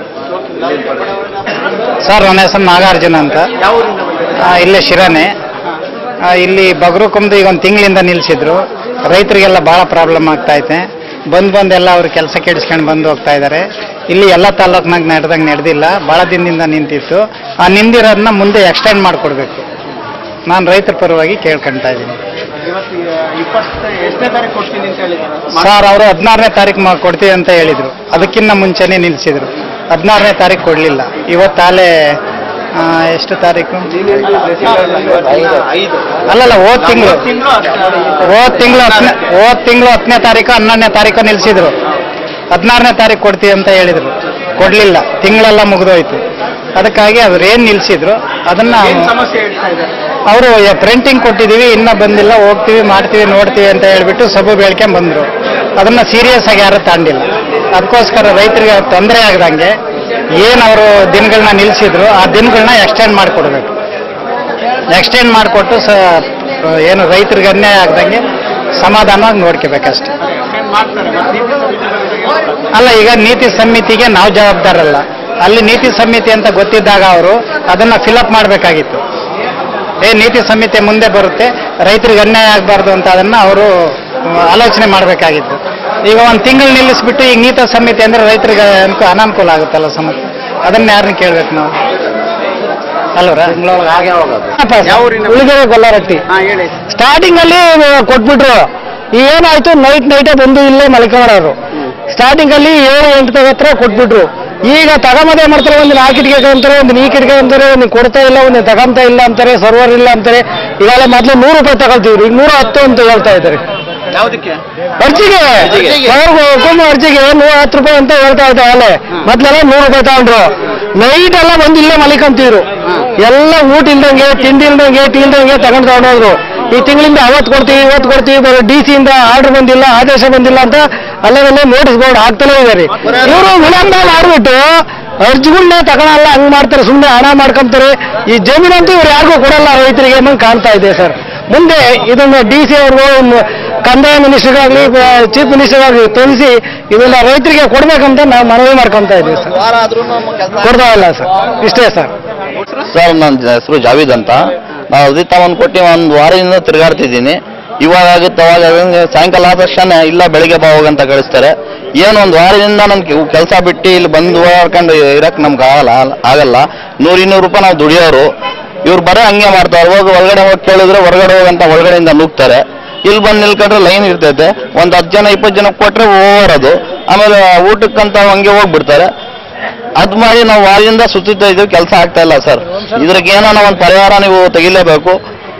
ಸರ್ ನನ್ನ ಹೆಸರು ನಾಗಾರ್ಜುನ ಅಂತ ಯಾವ ಊರಿಂದ ಬಂದಿದ್ದೀರಾ? ಆ, ಇಲ್ಲೇ ಶಿರಾನೆ ಆ, ಇಲ್ಲಿ ಬಗರುಕುಂದು ಈಗ ಒಂದು ತಿಂಗಳಿಂದ ನಿಲ್ಲಿಸಿದ್ರು ರೈತರಿಗೆಲ್ಲ ಭಾಳ ಪ್ರಾಬ್ಲಮ್ ಆಗ್ತಾ ಐತೆ ಬಂದ್ ಬಂದೆಲ್ಲ ಅವ್ರು ಕೆಲಸ ಕೆಡಿಸ್ಕೊಂಡು ಬಂದು ಹೋಗ್ತಾ ಇದ್ದಾರೆ ಇಲ್ಲಿ ಎಲ್ಲ ತಾಲೂಕ್ನಾಗ ನಡೆದಂಗೆ ನಡೆದಿಲ್ಲ ಭಾಳ ದಿನದಿಂದ ನಿಂತಿತ್ತು ಆ ನಿಂದಿರೋದನ್ನ ಮುಂದೆ ಎಕ್ಸ್ಟೆಂಡ್ ಮಾಡಿಕೊಡ್ಬೇಕು ನಾನು ರೈತರ ಪರವಾಗಿ ಕೇಳ್ಕೊಂತಾ ಇದ್ದೀನಿ ಇವತ್ತು ಇಪ್ಪತ್ತು ಎಷ್ಟನೇ ತಾರೀಕು ಕೊಡ್ತೀನಿ ಅಂತ ಹೇಳಿದ್ದಾರೆ ಸರ್ ಅವರು ಹದಿನಾರನೇ ತಾರೀಕು ಮಾ ಕೊಡ್ತೀವಿ ಅಂತ ಹೇಳಿದ್ರು ಅದಕ್ಕಿಂತ ಮುಂಚೆನೇ ನಿಲ್ಲಿಸಿದ್ರು ಹದಿನಾರನೇ ತಾರೀಕು ಕೊಡಲಿಲ್ಲ ಇವತ್ತಾಲೆ ಆ, ಎಷ್ಟು ತಾರೀಕು ಐದು ಅಲ್ಲಲ್ಲ ಹೋದ್ ತಿಂಗಳು ತಿಂಗಳು ಹೋದ್ ತಿಂಗಳು ಹತ್ತನೇ ಹೋದ್ ತಿಂಗಳು ಹತ್ತನೇ ತಾರೀಕು ಹನ್ನೊಂದನೇ ತಾರೀಕು ನಿಲ್ಲಿಸಿದ್ರು ಹದಿನಾರನೇ ತಾರೀಕು ಕೊಡ್ತೀವಿ ಅಂತ ಹೇಳಿದ್ರು ಕೊಡ್ಲಿಲ್ಲ ತಿಂಗಳೆಲ್ಲ ಮುಗಿದೋಯ್ತು ಅದಕ್ಕಾಗಿ ಅವ್ರು ಏನ್ ನಿಲ್ಸಿದ್ರು ಅದನ್ನ ಏನ್ ಸಮಸ್ಯೆ ಹೇಳ್ತಾ ಇದ್ದಾರೆ ಅವರು ಪ್ರಿಂಟಿಂಗ್ ಕೊಟ್ಟಿದೀವಿ ಇನ್ನ ಬಂದಿಲ್ಲ ಹೋಗ್ತೀವಿ ಮಾಡ್ತೀವಿ ನೋಡ್ತೀವಿ ಅಂತ ಹೇಳ್ಬಿಟ್ಟು ಸಬು ಬೆಳ್ಕೊಂಡ್ ಬಂದ್ರು ಅದನ್ನ ಸೀರಿಯಸ್ ಆಗಿ ಯಾರು ತಾಂಡಿಲ್ಲ ಅದಕ್ಕೋಸ್ಕರ ರೈತರಿಗೆ ತೊಂದರೆ ಆಗದಂಗೆ ಏನ್ ಅವರು ದಿನಗಳನ್ನ ನಿಲ್ಸಿದ್ರು ಆ ದಿನಗಳನ್ನ ಎಕ್ಸ್ಟೆಂಡ್ ಮಾಡಿಕೊಡ್ಬೇಕು ಎಕ್ಸ್ಟೆಂಡ್ ಮಾಡಿಕೊಟ್ಟು ಸ ಏನು ರೈತರಿಗೆ ಅನ್ಯಾಯ ಆಗದಂಗೆ ಸಮಾಧಾನವಾಗಿ ನೋಡ್ಕೋಬೇಕಷ್ಟೆ Extend ಮಾಡ್ತಾರೆ ಮತ್ತೆ ನೀತಿ ಸಂಹಿತೆ ಅಲ್ಲ ಈಗ ನೀತಿ ಸಮಿತಿಗೆ ನಾವು ಜವಾಬ್ದಾರಲ್ಲ ಅಲ್ಲಿ ನೀತಿ ಸಮಿತಿ ಅಂತ ಗೊತ್ತಿದ್ದಾಗ ಅವರು ಅದನ್ನ ಫಿಲಪ್ ಮಾಡಬೇಕಾಗಿತ್ತು ಏ ನೀತಿ ಸಮಿತಿ ಮುಂದೆ ಬರುತ್ತೆ ರೈತರಿಗೆ ಅನ್ಯಾಯ ಆಗಬಾರ್ದು ಅಂತ ಅದನ್ನ ಅವರು ಆಲೋಚನೆ ಮಾಡಬೇಕಾಗಿತ್ತು ಈಗ ಒಂದು ತಿಂಗಳು ನಿಲ್ಲಿಸ್ಬಿಟ್ಟು ಈಗ ನೀತಿ ಸಮಿತಿ ಅಂದ್ರೆ ರೈತರಿಗೆ ಅನ್ಕೂ ಅನಾನುಕೂಲ ಆಗುತ್ತಲ್ಲ ಸಮಸ್ಯೆ ಅದನ್ನ ಯಾರನ್ನ ಕೇಳ್ಬೇಕು ನಾವು ಅಲ್ವರ ಯಾವ ಊರಿಂದ? ಉಳಿಗೆರೆ ಗೊಲ್ಲಾರಟ್ಟಿ ಹಾ ಹೇಳಿ ಸ್ಟಾರ್ಟಿಂಗ್ ಅಲ್ಲಿ ಕೊಟ್ಬಿಟ್ರು ಏನಾಯ್ತು ನೈಟ್ ನೈಟೇ ಬಂದು ಇಲ್ಲೇ ಮಲ್ಕೊಳ್ಳೋರು ಸ್ಟಾರ್ಟಿಂಗ್ ಅಲ್ಲಿ ಏಳು ಎಂಟು ಹತ್ರ ಕೊಟ್ಬಿಟ್ರು ಈಗ ತಗೊಂಬದೇ ಮಾಡ್ತಾರೆ ಒಂದು ನಾಲ್ಕು ಇಟ್ಕೆ ಅಂತಾರೆ ಒಂದು ನೀ ಕಿಟಕೆ ಅಂತಾರೆ ಒಂದು ಕೊಡ್ತಾ ಇಲ್ಲ ಒಂದು ತಗೊಂತ ಇಲ್ಲ ಅಂತಾರೆ ಸರ್ವರ್ ಇಲ್ಲ ಅಂತಾರೆ ಈಗಾಗಲೇ ಮೊದಲು ನೂರು ರೂಪಾಯಿ ತಗೊಳ್ತೀವ್ರಿ ಈಗ ನೂರ ಹತ್ತು ಅಂತ ಹೇಳ್ತಾ ಇದ್ದಾರೆ ಯಾವ್ದಕ್ಕೆ ಅರ್ಜಿಗೆ ಅವ್ರಿಗೂ ಹುಕುಂ ಅರ್ಜಿಗೆ ನೂರ ಹತ್ತು ರೂಪಾಯಿ ಅಂತ ಹೇಳ್ತಾ ಇದ್ದಾರೆ ಅಲ್ಲೇ ಮೊದ್ಲೆಲ್ಲ ನೂರು ರೂಪಾಯಿ ತಗೊಂಡ್ರು ನೈಟ್ ಎಲ್ಲ ಬಂದು ಇಲ್ಲೇ ಮಲಿಕಂತೀವ್ರು ಎಲ್ಲ ಊಟ ಇಲ್ದಂಗೆ ತಿಂಡಿ ಇಲ್ದಂಗೆ ಟೀ ಇಲ್ದಂಗೆ ತಗೊಂಡು ತಗೊಂಡೋದ್ರು ಈ ತಿಂಗಳಿಂದ ಅವತ್ತು ಕೊಡ್ತೀವಿ ಇವತ್ತು ಕೊಡ್ತೀವಿ ಬರೋ ಡಿ ಸಿ ಇಂದ ಆರ್ಡರ್ ಬಂದಿಲ್ಲ ಆದೇಶ ಬಂದಿಲ್ಲ ಅಂತ ಅಲ್ಲೇ ನೋಟಿಸ್ ಬೋರ್ಡ್ ಹಾಕ್ತಾನೆ ಇದ್ದಾರೆ ಇವರು ವಿಳಂಬ ಮಾಡ್ಬಿಟ್ಟು ಅರ್ಜಿಗಳನ್ನ ತಗೊಳಲ್ಲ ಹಂಗ್ ಮಾಡ್ತಾರೆ ಸುಮ್ಮನೆ ಹಣ ಮಾಡ್ಕೊಂತಾರೆ ಈ ಜಮೀನಂತೂ ಇವ್ರು ಯಾರಿಗೂ ಕೊಡಲ್ಲ ರೈತರಿಗೆ ಅನ್ನೋದು ಕಾಣ್ತಾ ಇದೆ ಸರ್ ಮುಂದೆ ಇದನ್ನು ಡಿ ಸಿ ಅವ್ರಿಗೂ ಕಂದಾಯ ಮಿನಿಸ್ಟರ್ಗಾಗ್ಲಿ ಚೀಫ್ ಮಿನಿಸ್ಟರ್ಗಾಗ್ಲಿ ತಿಳಿಸಿ ಇದನ್ನ ರೈತರಿಗೆ ಕೊಡ್ಬೇಕಂತ ನಾವು ಮನವಿ ಮಾಡ್ಕೊಂತ ಇದ್ದೀವಿ ಸರ್ ಕೊಡ್ತಾ ಇಲ್ಲ ಸರ್ ಇಷ್ಟೇ ಸರ್ ಸರ್ ನನ್ನ ಹೆಸರು ಜಾವೀದ್ ಅಂತ ನಾವು ಅರ್ಜಿ ತಗೊಂಡು ಕೊಟ್ಟು ಒಂದು ವಾರದಿಂದ ತಿರುಗಾಡ್ತಿದ್ದೀನಿ ಇವಾಗ ಆಗುತ್ತೆ ಅವಾಗ ಆಗುತ್ತೆ, ಸಾಯಂಕಾಲ ಆದ ತಕ್ಷಣ ಇಲ್ಲ ಬೆಳಿಗ್ಗೆ ಬಾ ಹೋಗಂತ ಕಳಿಸ್ತಾರೆ ಏನು ಒಂದು ವಾರದಿಂದ ನನ್ಗೆ ಕೆಲಸ ಬಿಟ್ಟು ಇಲ್ಲಿ ಬಂದು ಓಡಾಡ್ಕೊಂಡು ಇರಕ್ ನಮ್ಗೆ ಆಗಲ್ಲ ಆಗಲ್ಲ ನೂರು ಇನ್ನೂರು ರೂಪಾಯಿ ನಾವು ದುಡಿಯೋರು ಇವ್ರು ಬರೀ ಹಂಗೆ ಮಾಡ್ತಾರೆ ಹೋಗಿ ಒಳಗಡೆ ಹೋಗಿ ಕೇಳಿದ್ರೆ ಹೊರಗಡೆ ಹೋಗಂತ ಒಳಗಡೆಯಿಂದ ನುಗ್ತಾರೆ ಇಲ್ಲಿ ಬಂದು ನಿಲ್ಕೊಂಡ್ರೆ ಲೈನ್ ಇರ್ತೈತೆ ಒಂದು ಹತ್ತು ಜನ ಇಪ್ಪತ್ತು ಜನ ಕೊಟ್ರೆ ಹೋಗೋದು ಆಮೇಲೆ ಊಟಕ್ಕಂತ ಹಂಗೆ ಹೋಗ್ಬಿಡ್ತಾರೆ ಅದ್ ಮಾಡಿ ನಾವು ವಾರದಿಂದ ಸುತ್ತಾ ಇದೀವಿ ಕೆಲಸ ಆಗ್ತಾ ಇಲ್ಲ ಸರ್ ಇದ್ರಿಗೆ ಏನೋ ಒಂದು ಪರಿಹಾರ ನೀವು ತೆಗಿಲೇಬೇಕು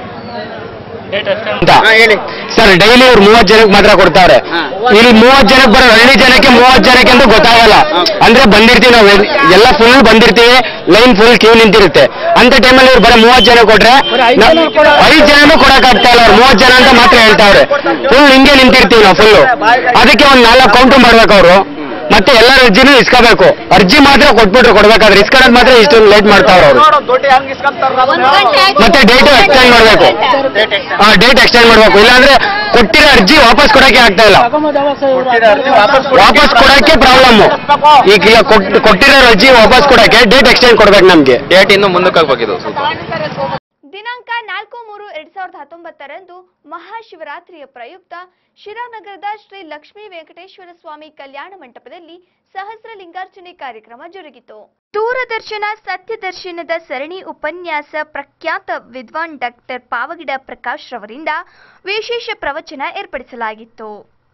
ಅಂತ ಸರ್ ಡೈಲಿ ಇವ್ರು ಮೂವತ್ ಜನಕ್ಕೆ ಮಾತ್ರ ಕೊಡ್ತಾರೆ ಇಲ್ಲಿ ಮೂವತ್ ಜನಕ್ಕೆ ಬರೋ ಹಳ್ಳಿ ಜನಕ್ಕೆ ಮೂವತ್ ಜನಕ್ಕೆ ಅಂತ ಗೊತ್ತಾಗಲ್ಲ ಅಂದ್ರೆ ಬಂದಿರ್ತೀವಿ ನಾವು ಎಲ್- ಎಲ್ಲ ಫುಲ್ ಬಂದಿರ್ತೀವಿ ಲೈನ್ ಫುಲ್ ಕ್ಯೂ ನಿಂತಿರುತ್ತೆ ಅಂತ ಟೈಮಲ್ಲಿ ಇವ್ರು ಬರೋ ಮೂವತ್ ಜನ ಕೊಟ್ರೆ ನಾವ್- ಐದ್ ಜನನೂ ಕೊಡಕ್ ಆಗ್ತಾ ಇಲ್ಲ ಅವ್ರು ಮೂವತ್ ಜನ ಅಂತ ಮಾತ್ರ ಹೇಳ್ತಾವ್ರೆ ಫುಲ್ ಹಿಂಗೆ ನಿಂತಿರ್ತೀವಿ ನಾವು ಫುಲ್ ಅದಕ್ಕೆ ಒಂದ್ ನಾಲ್ಕು ಕೌಂಟ್ ಮಾಡ್ಬೇಕು ಅವರು ಮತ್ತೆ ಎಲ್ಲ ಅರ್ಜಿನೂ ಇಸ್ಕೋಬೇಕು ಅರ್ಜಿ ಮಾತ್ರ ಕೊಟ್ಬಿಟ್ರು ಕೊಡ್ಬೇಕಾದ್ರೆ ಇಸ್ಕೊಳಕ್ ಮಾತ್ರ ಇಷ್ಟು ಲೇಟ್ ಮಾಡ್ತಾವ್ರ ಅವರು ಮತ್ತೆ ಡೇಟ್ ಎಕ್ಸ್ಟೆಂಡ್ ಮಾಡ್ಬೇಕು ಡೇಟ್ ಎಕ್ಸ್ಟೆಂಡ್ ಮಾಡ್ಬೇಕು ಇಲ್ಲಾಂದ್ರೆ ಕೊಟ್ಟಿರೋ ಅರ್ಜಿ ವಾಪಸ್ ಕೊಡಕ್ಕೆ ಆಗ್ತಾ ಇಲ್ಲ ವಾಪಸ್ ಕೊಡಕ್ಕೆ ಪ್ರಾಬ್ಲಮ್ ಈಗ ಇಲ್ಲ ಕೊಟ್- ಕೊಟ್ಟಿರೋ ಅರ್ಜಿ ವಾಪಸ್ ಕೊಡಕ್ಕೆ ಡೇಟ್ ಎಕ್ಸ್ಟೆಂಡ್ ಕೊಡ್ಬೇಕು ನಮ್ಗೆ ಡೇಟ್ ಇನ್ನು ಮುಂದಕ್ಕೆ ಆಗ್ಬೇಕಿದು ಸ್ವಲ್ಪ ದಿನಾಂಕ ನಾಲ್ಕು ಮೂರು ಎರಡ್ ಸಾವಿರದ ಹತ್ತೊಂಬತ್ತರಂದು ಮಹಾಶಿವರಾತ್ರಿಯ ಪ್ರಯುಕ್ತ ಶಿರಾನಗರದ ಶ್ರೀ ಲಕ್ಷ್ಮೀ ವೆಂಕಟೇಶ್ವರ ಸ್ವಾಮಿ ಕಲ್ಯಾಣ ಮಂಟಪದಲ್ಲಿ ಸಹಸ್ರ ಲಿಂಗಾರ್ಚನೆ ಕಾರ್ಯಕ್ರಮ ಜರುಗಿತು ದೂರದರ್ಶನ ಸತ್ಯದರ್ಶನದ ಸರಣಿ ಉಪನ್ಯಾಸ ಪ್ರಖ್ಯಾತ ವಿದ್ವಾನ್ ಡಾಕ್ಟರ್ ಪಾವಗಿಡ ಪ್ರಕಾಶ್ ರವರಿಂದ ವಿಶೇಷ ಪ್ರವಚನ ಏರ್ಪಡಿಸಲಾಗಿತ್ತು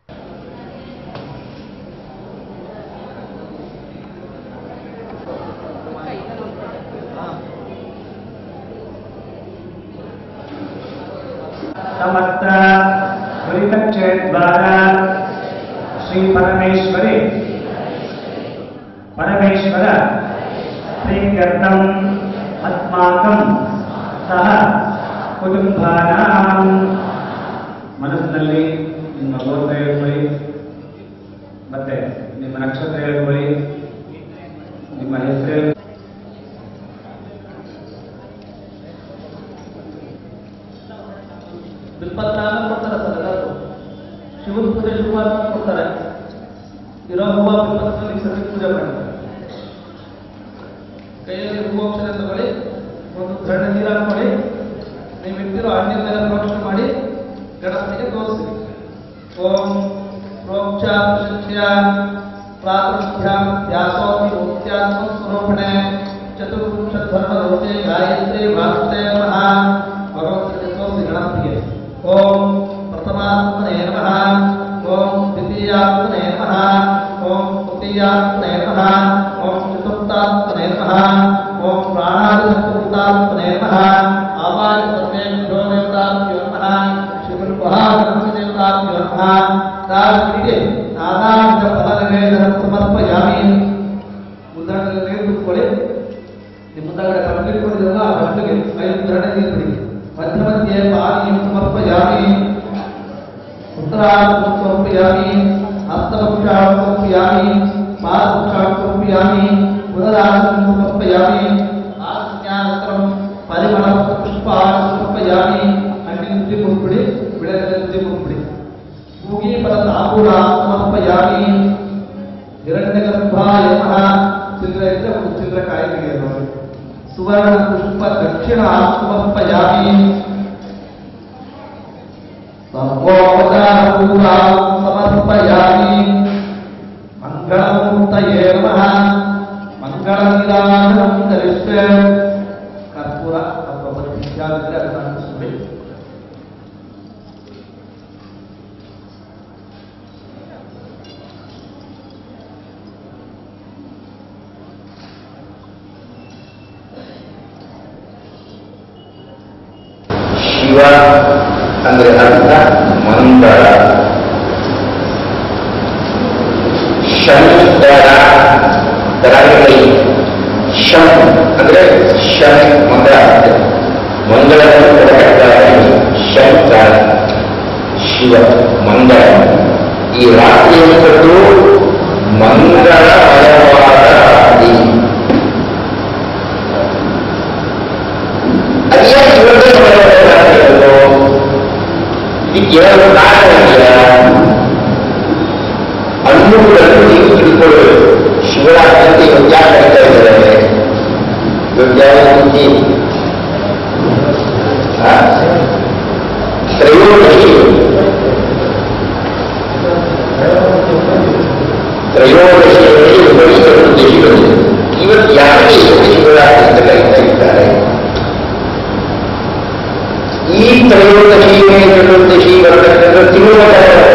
समस्त द्वारा श्री परमेश्वरी परमेश्वर प्रीत्यर्थम् अस्माकं सह ಕುಟುಂಬಾನಾಂ ಮನಸ್ಸಿನಲ್ಲಿ ನಿಮ್ಮ ಗೋತ್ರ ಹೇಳ್ಕೊಳ್ಳಿ ಮತ್ತೆ ನಿಮ್ಮ ನಕ್ಷತ್ರ ಹೇಳ್ಕೊಳ್ಳಿ ನಿಮ್ಮ ಹೆಸರು ಹೇಳ್ಕೊಳ್ಳಿ. ಬಿಲ್ಪತ್ರಾನ ಕೊಡ್ತಾರೆ ಸರ್ ಎಲ್ಲರೂ ಶಿವನ ಪೂಜೆ ಶುರುವಾದ ಕೊಡ್ತಾರೆ ಇರೋ ಹೂವ ಬಿಲ್ಪತ್ರಲ್ಲಿ ಸರಿ ಪೂಜೆ ಮಾಡ್ತಾರೆ ಕೈಯಲ್ಲಿ ಹೂವಾಕ್ಷರ ತಗೊಳ್ಳಿ ಒಂದು ಸಣ್ಣ ನೀರು ಹಾಕೊಳ್ಳಿ ನೀವು ಇಟ್ಟಿರೋ ಹಣ್ಣಿನ ಮೇಲೆ ಪ್ರೋಕ್ಷಣೆ ಮಾಡಿ ಗಣಪತಿಗೆ ತೋರಿಸಿ ಓಂ ಪ್ರೋಕ್ಷ ಶಿಷ್ಯ ಪ್ರಾತೃಭ್ಯಾಂ ಧ್ಯಾಸೋತಿ ಮುಕ್ತ್ಯಾತ್ಮ ಸ್ವರೂಪಣೆ ಚತುರ್ಪುರುಷ ಧರ್ಮ ರೋಚೆ ಗಾಯತ್ರಿ ಭಾಷೆ ನಮಃ ಭಗವಂತನಿಗೆ ತೋರಿಸಿ ಗಣಪತಿಗೆ ಓಂ ಪ್ರಥಮಾತ್ಮನೇ ನಮಃ ಓಂ ದ್ವಿತೀಯಾತ್ಮನೇ ನಮಃ ಓಂ ತೃತೀಯಾತ್ಮನೇ ನಮಃ ಓಂ ಚತುರ್ಥಾತ್ಮನೇ ನಮಃ ಓಂ ಪ್ರಾಣಾದಿಸಂಕೃತಾತ್ಮನೇ ನಮಃ ಆವಾಯ ಸರ್ವೇಭ್ಯೋ ದೇವತಾಭ್ಯೋ ನಮಃ ಶಿವರುಪಹಾರದೇವತಾಭ್ಯೋ ನಮಃ ತಾವರಿಗೆ ನಾನಾವಿಧ ಫಲನಿವೇದನ ಸಮರ್ಪಯಾಮಿ ಉದಾಹರಣೆ ನೀರು ಕೂತ್ಕೊಳ್ಳಿ ನಿಮ್ಮ ಮುಂದಾಗಡೆ ಬಟ್ಟಲು ಇಟ್ಕೊಂಡಿದ್ರಲ್ಲ ಆ ಬಟ್ಟಲಿಗೆ ಐದು ಧರಣೆ ನೀರು ಬಿಡಿ ಮಧ್ಯ ಮಧ್ಯೆ ಪಾನೀಯ ಸಮರ್ಪಯಾಮಿ ಉತ್ತರಾರ್ಧ ಸಮರ್ಪಯಾಮಿ ಹಸ್ತಪಕ್ಷಾಂ ಸಮರ್ಪಯಾಮಿ ಪಾದಪಕ್ಷಾಂ ಸಮರ್ಪಯಾಮಿ ಉದರಾರ್ಧ ಸಮರ್ಪಯಾಮಿ ಆಜ್ಞಾನಂತರಂ ಪರಿಮಳ ಪುಷ್ಪಾನ್ ಸಮರ್ಪಯಾಮಿ ಹಣ್ಣಿನ ತುದಿ ಮುಟ್ಬಿಡಿ ಬಿಳೆದ ತುದಿ ಮುಟ್ಬಿಡಿ ಭೂಗಿ ಫಲ ತಾಂಬೂಲ ಸಮರ್ಪಯಾಮಿ ಹಿರಣ್ಯಗರ್ಭಾಯ ನಮಃ ಚಿಲ್ಲರೆ ಇದ್ರೆ ಒಂದು ಚಿಲ್ಲರೆ ಕಾಯಿ ತೆಗೆಯೋದು ಸುವರ್ಣ ಪುಷ್ಪ ದಕ್ಷಿಣ ಸಮರ್ಪಯಾಮಿ ಸರ್ವೋಪಚಾರಪೂರ್ಣ ಸಮರ್ಪಯಾಮಿ ಮಂಗಳಮೂರ್ತಯೇ ನಮಃ ಮಂಗಳನಿದಾನಂ ಕರಿಷ್ಯೆ ಕರ್ಪೂರ ಅಥವಾ ಬತ್ತಿ ಇತ್ಯಾದಿದ್ರೆ ಅದನ್ನು ಅಂಟಿಸ್ಬಿಡಿ ಶಿವ ಅಂದ್ರೆ ಅರ್ಥ ಮಂಗಳ ಶಂಕರ ತರಂಗೈ ಶಂ ಅಂದ್ರೆ ಶಂ ಮಂಗಳ ಮಂಗಳವನ್ನು ಕೊಡಕಟ್ಟಾಗಿ ಶಂಕರ ಶಿವ ಮಂಗಳ ಈ ರಾತ್ರಿ ಎಂಬುದು ಮಂಗಳಮಯವಾದ ರಾತ್ರಿ ಅದೇ ಇವತ್ತು ಇದಕ್ಕೆ ಎರಡು ಕಾರಣ ಇದೆಯಾ ಹಣ್ಣುಗಳನ್ನು ನೀವು ತಿಳ್ಕೊಳ್ಳಬೇಕು ಶಿವರಾತ್ರಿ ಇವತ್ತು ಯಾಕೆ ಕರೀತಾ ಇದ್ದಾರೆ ಇವತ್ತು ಯಾವ ತಿಥಿ? ಆ? ತ್ರಯೋದಶಿ ತ್ರಯೋದಶಿಯಲ್ಲಿ ಬರೀ ಚತುರ್ದಶಿಗಳು ಇವತ್ತು ಯಾಕೆ ಶಿವರಾತ್ರಿ ಅಂತ ಕರೀತಾ ಇದ್ದಾರೆ ಈ ತ್ರಯೋದಶಿ ಚತುರ್ದಶಿ ಬರತಕ್ಕಂಥ ತಿಂಗಳ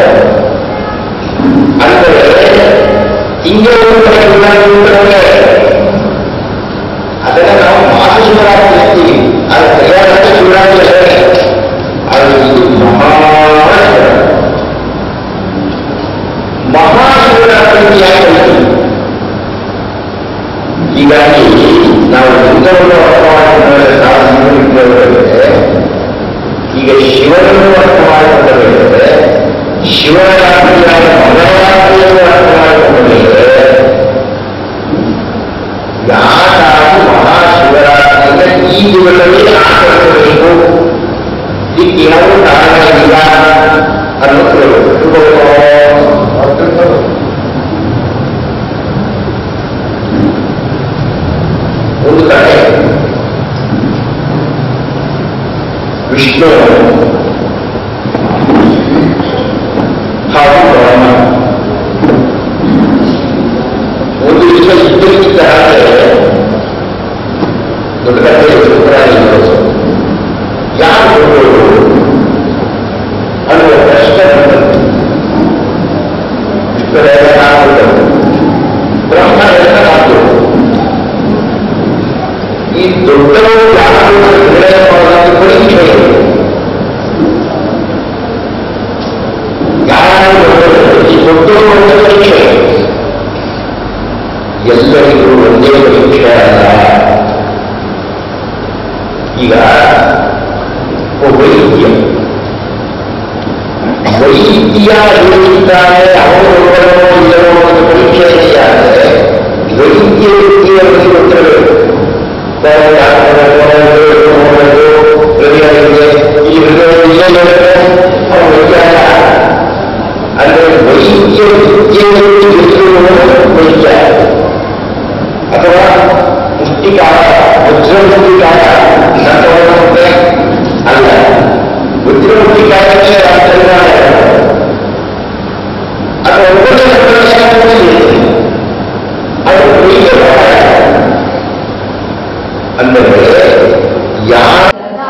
ಅಂದರೆ ತಿಂಗಳು ಅದನ್ನ ನಾವು ಮಾಸ ಶಿವರಾತ್ರಿ ಅಂತೀವಿ ಅದು ತ್ರಯೋದಶ ಶಿವರಾತ್ರಿ ಅಲ್ಲದೆ ಅದು ಇದು ಮಹಾಶಿವರಾತ್ರಿ ಮಹಾಶಿವರಾತ್ರಿ ಯಾಕೆ ಹೇಳ್ತೀವಿ? ಹೀಗಾಗಿ ನಾವು ಲಿಂಗವನ್ನು ಅರ್ಥ ಮಾಡಿಕೊಂಡರೆ ಸಾಧಿಸಿಕೊಂಡಿದ್ದೇವೆ ಈಗ ಶಿವನನ್ನು ಅರ್ಥ ಮಾಡಿಕೊಂಡರೆ ಶಿವರಾತ್ರಿಯಾದ ಮಹಾರಾತ್ರಿಯನ್ನು ಅರ್ಥ ಮಾಡಿಕೊಂಡರೆ ಯಾಕಾಗಿ ಮಹಾಶಿವರಾತ್ರಿಯಿಂದ ಈ ದಿನದಲ್ಲಿ ಆಚರಿಸಬೇಕು ಇದಕ್ಕೆ ಯಾವ ಕಾರಣ ಇಲ್ಲ ಅನ್ನೋದು ಒಂದು ಕಡೆ ವಿಷ್ಣು ಹಾಗೂ ಬ್ರಹ್ಮ ಒಂದು ದಿವಸ ಇದ್ದಕ್ಕಿದ್ದ ಹಾಗೆ ದೊಡ್ಡ ಕಥೆ ಉತ್ತರಾಣಿ ಯಾರು ಕೊಟ್ಟರು ಅನ್ನುವ ಪ್ರಶ್ನೆ ಬಂತು ವಿಶ್ವದ ನಾಲ್ಕು ಬ್ರಹ್ಮ ಎಲ್ಲ ನಾಲ್ಕು ಈ ದೊಡ್ಡವರು ಯಾರು ನಿರ್ಣಯ ಮಾಡೋದು ಪರೀಕ್ಷೆ ಯಾರು ದೊಡ್ಡವರು? ಈ ದೊಡ್ಡವರು ಒಂದು ಪರೀಕ್ಷೆ ಎಲ್ಲರಿಗೂ ಒಂದೇ ಪರೀಕ್ಷೆ ಅಲ್ಲ ಈಗ ಒಬ್ಬ ವೈದ್ಯ ವೈದ್ಯ ಹೇಗಿದ್ದಾರೆ ಅವರು ಒಬ್ಬರೋ ಇಲ್ಲವೋ ಒಂದು ಪರೀಕ್ಷೆ ಇದೆಯಾದರೆ ವೈದ್ಯ ವೃತ್ತಿಯವರಿಗೆ ಗೊತ್ತಿರಬೇಕು ಈ ಹೃದಯ ಅವರು ವೈದ್ಯ ಅಲ್ಲ ಅಂದ್ರೆ ವೈದ್ಯ ವಿದ್ಯೆಯನ್ನು ವೈದ್ಯ ಅಥವಾ ಮುಷ್ಟಿಕಾಯ ವಜ್ರಮುಷ್ಟಿಕಾಯ ನಂತರವೇ ಅಲ್ಲ ವಜ್ರಮುಷ್ಟಿಕಾಯಕ್ಕೆ ರಾಷ್ಟ್ರೀಯ ಅದು ಒಬ್ಬನೇ ಅದು ವೈದ್ಯ ಅಂದರೆ ಯಾರು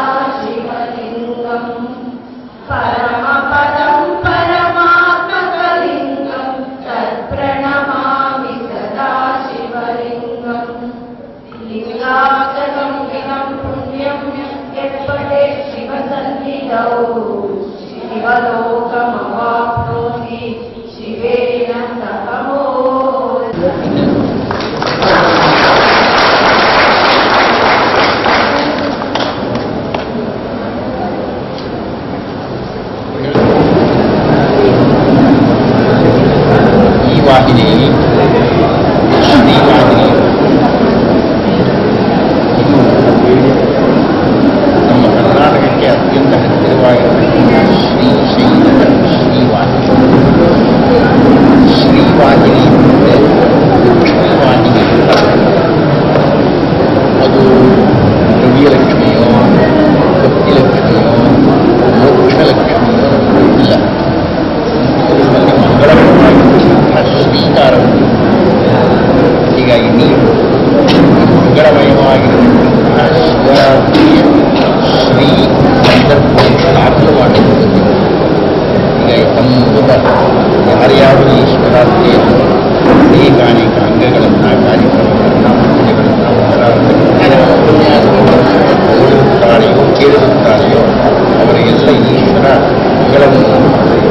परमपदं परमात्मकलिङ्गं तत्प्रणमामि सदा शिवलिङ्गम् लिङ्गागतं विनं पुण्यं यत्पटे शिवसन्निधौ शिवलोकमवाप्नोति शिवेन सह ಈ ವಾಹಿನಿ ಶ್ರೀ ವಾಹಿನಿ ಇದು ನಮ್ಮ ಕರ್ನಾಟಕಕ್ಕೆ ಅತ್ಯಂತ ಹತ್ತಿರವಾಗಿರತಕ್ಕಂಥ ಶ್ರೀ ಶೈಲದ ಶ್ರೀವಾಹಿನಿ ಶ್ರೀವಾಹಿನಿ ಅಂದರೆ ಲಕ್ಷ್ಮೀ ವಾಹಿನಿ ಅದು ದ್ರವ್ಯಲಕ್ಷ್ಮಿಯೋ ಭಕ್ತಿಲಕ್ಷ್ಮಿಯೋ ಮೋಕ್ಷಲಕ್ಷ್ಮಿಯೋ ಇಲ್ಲ ಸಂಸ್ಕೃತದಲ್ಲಿ ಮಂಗಳಮಯವಾಗಿರುವಂತಹ ಶ್ರೀಕಾರವು ಹೀಗಾಗಿ ನೀವು ಮಂಗಳಮಯವಾಗಿರತಕ್ಕಂತಹ ಶಿವರಾತ್ರಿಯ ಶ್ರೀ ಸಂದರ್ಭವನ್ನು ದಾಖಲು ಮಾಡಿಕೊಳ್ಳುತ್ತೀವಿ ಹೀಗಾಗಿ ತಮ್ಮ ಯಾರ್ಯಾರು ಈ ಶಿವರಾತ್ರಿಯನ್ನು ಅನೇಕಾನೇಕ ಅಂಗಗಳನ್ನು ಕಾರ್ಯಕ್ರಮಗಳನ್ನು ಪೂಜೆಗಳನ್ನು ಮೊದಲಾದ ಉಪನ್ಯಾಸಗಳನ್ನು ಓದುತ್ತಾರೆಯೋ ಕೇಳುತ್ತಾರೆಯೋ ಅವರಿಗೆಲ್ಲ ಈಶ್ವರ ಮಂಗಳವನ್ನು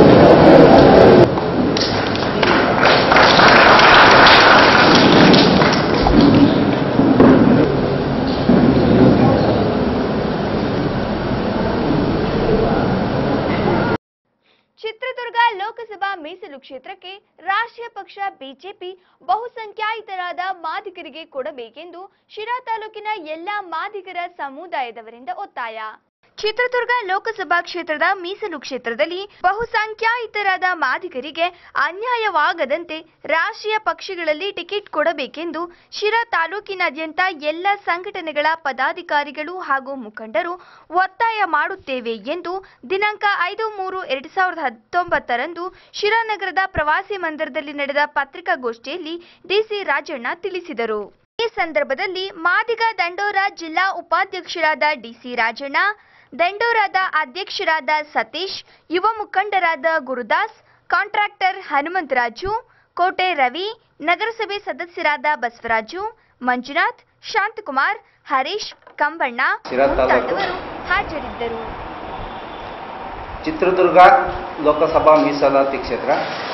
ಚಿತ್ರದುರ್ಗ ಲೋಕಸಭಾ ಮೀಸಲು ಕ್ಷೇತ್ರಕ್ಕೆ ರಾಷ್ಟ್ರೀಯ ಪಕ್ಷ ಬಿಜೆಪಿ ಬಹುಸಂಖ್ಯಾತರಾದ ಮಾದಿಗರಿಗೆ ಕೊಡಬೇಕೆಂದು ಶಿರಾ ತಾಲೂಕಿನ ಎಲ್ಲಾ ಮಾದಿಗರ ಸಮುದಾಯದವರಿಂದ ಒತ್ತಾಯ ಚಿತ್ರದುರ್ಗ ಲೋಕಸಭಾ ಕ್ಷೇತ್ರದ ಮೀಸಲು ಕ್ಷೇತ್ರದಲ್ಲಿ ಬಹುಸಂಖ್ಯಾಯಿತರಾದ ಮಾದಿಗರಿಗೆ ಅನ್ಯಾಯವಾಗದಂತೆ ರಾಷ್ಟ್ರೀಯ ಪಕ್ಷಗಳಲ್ಲಿ ಟಿಕೆಟ್ ಕೊಡಬೇಕೆಂದು ಶಿರಾ ತಾಲೂಕಿನಾದ್ಯಂತ ಎಲ್ಲ ಸಂಘಟನೆಗಳ ಪದಾಧಿಕಾರಿಗಳು ಹಾಗೂ ಮುಖಂಡರು ಒತ್ತಾಯ ಮಾಡುತ್ತೇವೆ ಎಂದು ದಿನಾಂಕ ಐದು ಮೂರು ಎರಡು ಸಾವಿರದ ಹತ್ತೊಂಬತ್ತರಂದು ಶಿರಾನಗರದ ಪ್ರವಾಸಿ ಮಂದಿರದಲ್ಲಿ ನಡೆದ ಪತ್ರಿಕಾಗೋಷ್ಠಿಯಲ್ಲಿ ಡಿಸಿ ರಾಜಣ್ಣ ತಿಳಿಸಿದರು ಈ ಸಂದರ್ಭದಲ್ಲಿ ಮಾದಿಗ ದಂಡೋರ ಜಿಲ್ಲಾ ಉಪಾಧ್ಯಕ್ಷರಾದ ಡಿಸಿ ರಾಜಣ್ಣ ದಂಡೋರಾದ ಅಧ್ಯಕ್ಷರಾದ ಸತೀಶ್ ಯುವ ಮುಖಂಡರಾದ ಗುರುದಾಸ್ ಕಾಂಟ್ರಾಕ್ಟರ್ ಹನುಮಂತರಾಜು ಕೋಟೆ ರವಿ ನಗರಸಭೆ ಸದಸ್ಯರಾದ ಬಸವರಾಜು ಮಂಜುನಾಥ್ ಶಾಂತಕುಮಾರ್ ಹರೀಶ್ ಕಂಬಣ್ಣ ಶಿರಾ ತಾಲೂಕು. ಮುಂತಾದವರು ಹಾಜರಿದ್ದರು ಚಿತ್ರದುರ್ಗ ಲೋಕಸಭಾ ಮೀಸಲಾತಿ ಕ್ಷೇತ್ರ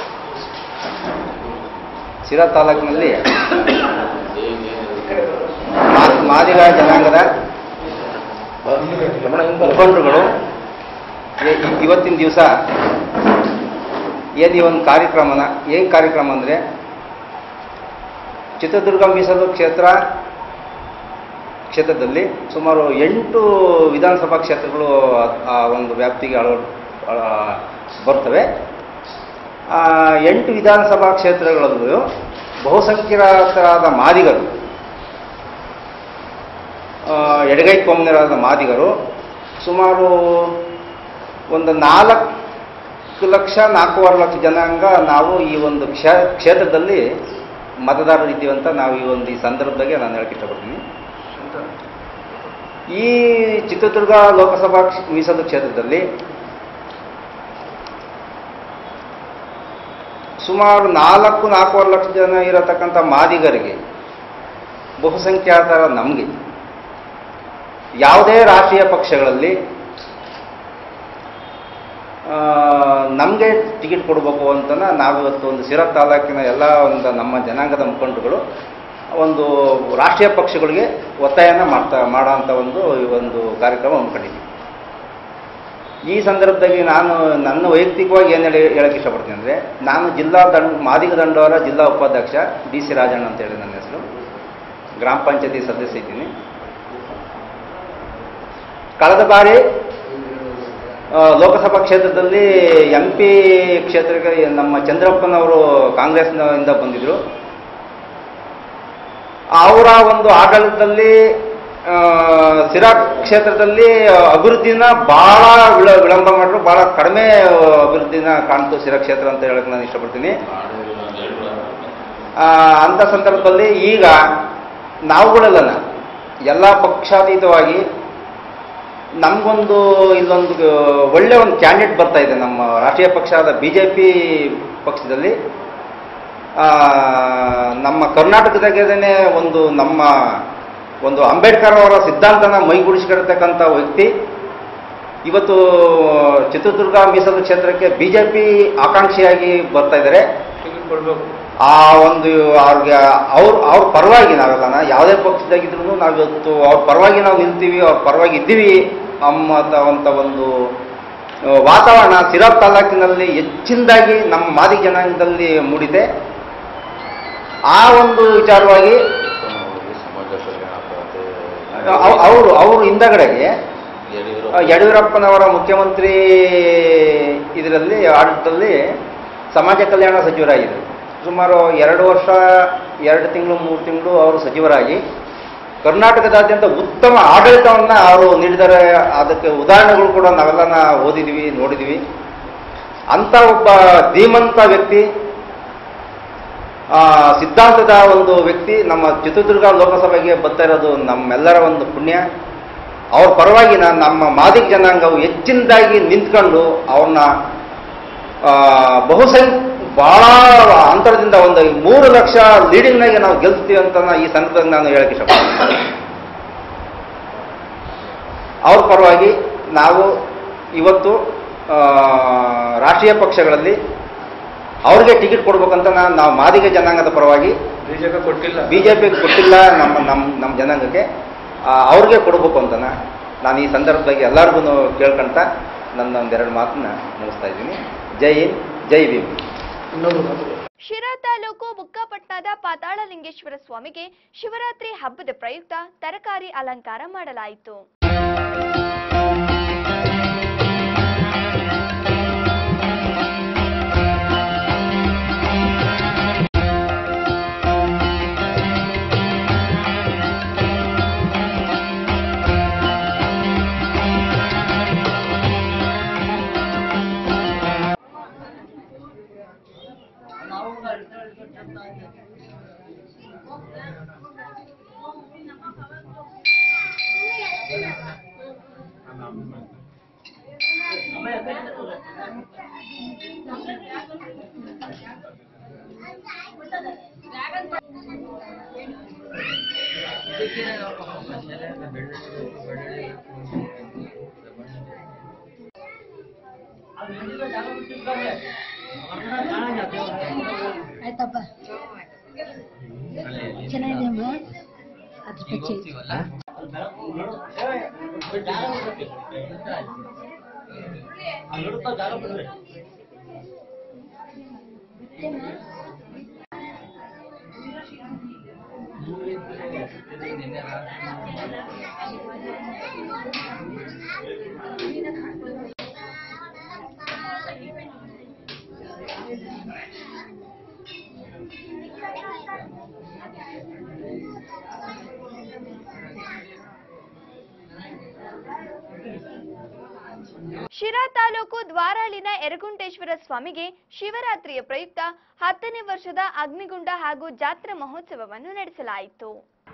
ಶಿರಾ ತಾಲೂಕಿನಲ್ಲಿ ಮಾ- ಮಾದಿಗ ಜನಾಂಗದ ಮುಖಂಡರುಗಳು ಇ- ಇ- ಇವತ್ತಿನ ದಿವಸ ಏನು ಈ ಒಂದು ಕಾರ್ಯಕ್ರಮನ ಏನು ಕಾರ್ಯಕ್ರಮ ಅಂದರೆ ಚಿತ್ರದುರ್ಗ ಮೀಸಲು ಕ್ಷೇತ್ರ ಕ್ಷೇತ್ರದಲ್ಲಿ ಸುಮಾರು ಎಂಟು ವಿಧಾನಸಭಾ ಕ್ಷೇತ್ರಗಳು ಆ- ಆ ಒಂದು ವ್ಯಾಪ್ತಿಗೆ ಅಳವ ಅಳ- ಬರ್ತವೆ ಆ ಎಂಟು ವಿಧಾನಸಭಾ ಕ್ಷೇತ್ರಗಳಲ್ಲೂ ಬಹುಸಂಖ್ಯಾತರಾದ ಮಾದಿಗರು ಆ, ಎಡಗೈ ಕೊಂಬನರಾದ ಮಾದಿಗರು ಸುಮಾರು ಒಂದು ನಾಲ್ಕು ಲಕ್ಷ ನಾಲ್ಕೂವರೆ ಲಕ್ಷ ಜನಾಂಗ ನಾವು ಈ ಒಂದು ಕ್ಷೇ ಕ್ಷೇತ್ರದಲ್ಲಿ ಮತದಾರರು ಇದ್ದೀವಿ ಅಂತ ನಾವು ಈ ಒಂದು ಈ ಸಂದರ್ಭದಾಗೆ ನಾನು ಹೇಳಕ್ಕೆ ಇಷ್ಟಪಡ್ತೀನಿ ಈ ಚಿತ್ರದುರ್ಗ ಲೋಕಸಭಾ ಕ್ಷ- ಮೀಸಲು ಕ್ಷೇತ್ರದಲ್ಲಿ ಸುಮಾರು ನಾಲ್ಕು ನಾಲ್ಕೂವರೆ ಲಕ್ಷ ಜನ ಇರತಕ್ಕಂಥ ಮಾದಿಗರಿಗೆ ಬಹುಸಂಖ್ಯಾತರ ನಮಗೆ ಯಾವುದೇ ರಾಷ್ಟ್ರೀಯ ಪಕ್ಷಗಳಲ್ಲಿ ನಮಗೆ ಟಿಕೆಟ್ ಕೊಡಬೇಕು ಅಂತನ ನಾವಿವತ್ತು ಒಂದು ಸಿರಾ ತಾಲೂಕಿನ ಎಲ್ಲ ಒಂದು ನಮ್ಮ ಜನಾಂಗದ ಮುಖಂಡರುಗಳು ಒಂದು ರಾಷ್ಟ್ರೀಯ ಪಕ್ಷಗಳಿಗೆ ಒತ್ತಾಯನ ಮಾಡ್ತಾ ಮಾಡೋ ಅಂಥ ಒಂದು ಈ ಒಂದು ಕಾರ್ಯಕ್ರಮ ಹಮ್ಮಿಕೊಂಡಿದ್ದೀವಿ ಈ ಸಂದರ್ಭದಲ್ಲಿ ನಾನು ನನ್ನ ವೈಯಕ್ತಿಕವಾಗಿ ಏನು ಹೇಳಿ ಹೇಳಕ್ಕೆ ಇಷ್ಟಪಡ್ತೀನಿ ಅಂದರೆ ನಾನು ಜಿಲ್ಲಾ ದಂಡ ಮಾದಿಗ ದಂಡವರ ಜಿಲ್ಲಾ ಉಪಾಧ್ಯಕ್ಷ ಡಿ ಸಿ ರಾಜಣ್ಣ ಅಂತ ಹೇಳಿ ನನ್ನ ಹೆಸರು ಗ್ರಾಮ ಪಂಚಾಯತಿ ಸದಸ್ಯ ಇದ್ದೀನಿ ಕಳೆದ ಬಾರಿ ಆ, ಲೋಕಸಭಾ ಕ್ಷೇತ್ರದಲ್ಲಿ ಎಂ ಪಿ ಕ್ಷೇತ್ರಕ್ಕೆ ನಮ್ಮ ಚಂದ್ರಪ್ಪನವರು ಕಾಂಗ್ರೆಸ್ನಿಂದ ಬಂದಿದ್ದರು ಅವರ ಒಂದು ಆಡಳಿತದಲ್ಲಿ ಆ, ಸಿರಾ ಕ್ಷೇತ್ರದಲ್ಲಿ ಅಭಿವೃದ್ಧಿನ ಭಾಳ ವಿಳ ವಿಳಂಬ ಮಾಡಿದ್ರು ಭಾಳ ಕಡಿಮೆ ಅಭಿವೃದ್ಧಿನ ಕಾಣ್ತು ಸಿರಾ ಕ್ಷೇತ್ರ ಅಂತ ಹೇಳಕ್ಕೆ ನಾನು ಇಷ್ಟಪಡ್ತೀನಿ ಆ, ಅಂಥ ಸಂದರ್ಭದಲ್ಲಿ ಈಗ ನಾವುಗಳೆಲ್ಲ ಎಲ್ಲ ಪಕ್ಷಾತೀತವಾಗಿ ನಮಗೊಂದು ಇಲ್ಲೊಂದು ಒಳ್ಳೆ ಒಂದು ಕ್ಯಾಂಡಿಡೇಟ್ ಬರ್ತಾ ಇದೆ ನಮ್ಮ ರಾಷ್ಟ್ರೀಯ ಪಕ್ಷವಾದ ಬಿ ಜೆ ಪಿ ಪಕ್ಷದಲ್ಲಿ ಆ, ನಮ್ಮ ಕರ್ನಾಟಕದಾಗೇನೆ ಒಂದು ನಮ್ಮ ಒಂದು ಅಂಬೇಡ್ಕರ್ ಅವರ ಸಿದ್ಧಾಂತನ ಮೈಗೂಡಿಸ್ಕೊಂಡಿರ್ತಕ್ಕಂಥ ವ್ಯಕ್ತಿ ಇವತ್ತು ಚಿತ್ರದುರ್ಗ ಮೀಸಲು ಕ್ಷೇತ್ರಕ್ಕೆ ಬಿ ಜೆ ಪಿ ಆಕಾಂಕ್ಷಿಯಾಗಿ ಬರ್ತಾ ಇದ್ದಾರೆ ಆ ಒಂದು ಅವ್ರಿಗೆ ಅವ್ರ ಅವ್ರ ಪರವಾಗಿ ನಾವೆಲ್ಲ ಯಾವುದೇ ಪಕ್ಷದಾಗಿದ್ರು ನಾವಿವತ್ತು ಅವ್ರ ಪರವಾಗಿ ನಾವು ನಿಲ್ತೀವಿ ಅವ್ರ ಪರವಾಗಿ ಇದ್ದೀವಿ ಅನ್ನೋಂಥ ಒಂದು ಆ, ವಾತಾವರಣ ಸಿರಾ ತಾಲೂಕಿನಲ್ಲಿ ಹೆಚ್ಚಿನದಾಗಿ ನಮ್ಮ ಮಾದಿ ಜನಾಂಗದಲ್ಲಿ ಮೂಡಿದೆ ಆ ಒಂದು ವಿಚಾರವಾಗಿ ಅವ್- ಅವರು ಅವರು ಹಿಂದಗಡೆಗೆ ಆ, ಯಡಿಯೂರಪ್ಪನವರ ಮುಖ್ಯಮಂತ್ರಿ ಇದರಲ್ಲಿ ಆಡಳಿತದಲ್ಲಿ ಸಮಾಜ ಕಲ್ಯಾಣ ಸಚಿವರಾಗಿದ್ದರು ಸುಮಾರು ಎರಡು ವರ್ಷ ಎರಡು ತಿಂಗಳು ಮೂರು ತಿಂಗಳು ಅವರು ಸಚಿವರಾಗಿ ಕರ್ನಾಟಕದಾದ್ಯಂತ ಉತ್ತಮ ಆಡಳಿತವನ್ನು ಅವರು ನೀಡಿದ್ದಾರೆ ಅದಕ್ಕೆ ಉದಾಹರಣೆಗಳು ಕೂಡ ನಾವೆಲ್ಲ ಓದಿದ್ದೀವಿ ನೋಡಿದ್ದೀವಿ ಅಂಥ ಒಬ್ಬ ಧೀಮಂತ ವ್ಯಕ್ತಿ ಆ, ಸಿದ್ಧಾಂತದ ಒಂದು ವ್ಯಕ್ತಿ ನಮ್ಮ ಚಿತ್ರದುರ್ಗ ಲೋಕಸಭೆಗೆ ಬರ್ತಾ ಇರೋದು ನಮ್ಮೆಲ್ಲರ ಒಂದು ಪುಣ್ಯ ಅವ್ರ ಪರವಾಗಿ ನಾನು ನಮ್ಮ ಮಾದಿಗ ಜನಾಂಗವು ಹೆಚ್ಚಿನದಾಗಿ ನಿಂತ್ಕೊಂಡು ಅವ್ರನ್ನ ಬಹುಸಂಖ್ಯ ಬಹಳ ಅಂತರದಿಂದ ಒಂದು ಮೂರು ಲಕ್ಷ ಲೀಡಿಂಗ್ನಾಗೆ ನಾವು ಗೆಲ್ತೀವಿ ಅಂತ ನಾ ಈ ಸಂದರ್ಭದಲ್ಲಿ ನಾನು ಹೇಳಕ್ಕೆ ಇಷ್ಟಪಡ್ತೀನಿ ಅವ್ರ ಪರವಾಗಿ ನಾವು ಇವತ್ತು ಆ, ರಾಷ್ಟ್ರೀಯ ಪಕ್ಷಗಳಲ್ಲಿ ಅವ್ರಿಗೆ ಟಿಕೆಟ್ ಕೊಡ್ಬೇಕಂತ ನಾನು ನಾವು ಮಾದಿಗ ಜನಾಂಗದ ಪರವಾಗಿ ಬಿಜೆಪಿ ಕೊಟ್ಟಿಲ್ಲ ಬಿಜೆಪಿಗೆ ಕೊಟ್ಟಿಲ್ಲ ನಮ್ಮ ನಮ್ಮ ನಮ್ಮ ಜನಾಂಗಕ್ಕೆ ಆ, ಅವ್ರಿಗೆ ಕೊಡಬೇಕು ಅಂತ ನಾನು ಈ ಸಂದರ್ಭದಲ್ಲಿ ಎಲ್ಲರಿಗೂ ಕೇಳ್ಕೊಂತ ನನ್ನ ಒಂದೆರಡು ಮಾತನ್ನ ಮುಗಿಸ್ತಾ ಇದ್ದೀನಿ ಜೈ ಹಿಂದ್ ಜೈ ಭೀಮ್ ಶಿರಾ ತಾಲೂಕು ಬುಕ್ಕಾಪಟ್ನದ ಪಾತಾಳಲಿಂಗೇಶ್ವರ ಸ್ವಾಮಿಗೆ ಶಿವರಾತ್ರಿ ಹಬ್ಬದ ಪ್ರಯುಕ್ತ ತರಕಾರಿ ಅಲಂಕಾರ ಮಾಡಲಾಯಿತು ಆಯ್ತಪ್ಪ ಚೆನ್ನಾಗಿದೆ ಅಮ್ಮ ಅದ್ರ ಪಚ್ಚೆ ಶಿರಾ ತಾಲೂಕು ದ್ವಾರಾಳಿನ ಯರಗುಂಟೇಶ್ವರ ಸ್ವಾಮಿಗೆ ಶಿವರಾತ್ರಿಯ ಪ್ರಯುಕ್ತ ಹತ್ತನೇ ವರ್ಷದ ಅಗ್ನಿಗುಂಡ ಹಾಗೂ ಜಾತ್ರಾ ಮಹೋತ್ಸವವನ್ನು ನಡೆಸಲಾಯಿತು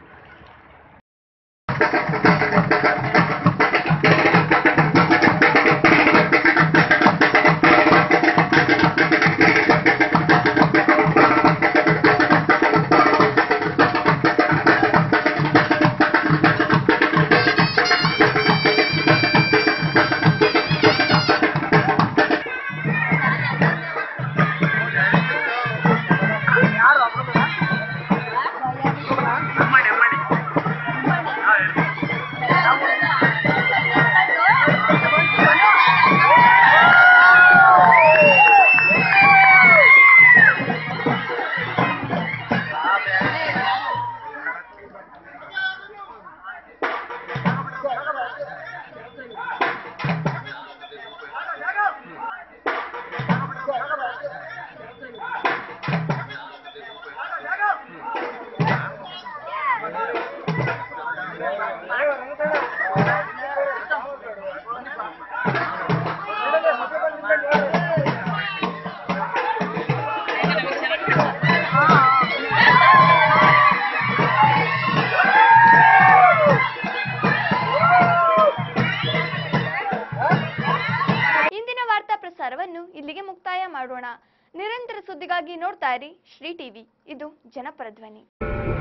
ಇಂದಿನ ವಾರ್ತಾ ಪ್ರಸಾರವನ್ನು ಇಲ್ಲಿಗೆ ಮುಕ್ತಾಯ ಮಾಡೋಣ ನಿರಂತರ ಸುದ್ದಿಗಾಗಿ ನೋಡ್ತಾ ಇರಿ ಶ್ರೀ ಟಿವಿ ಇದು ಜನಪರ ಧ್ವನಿ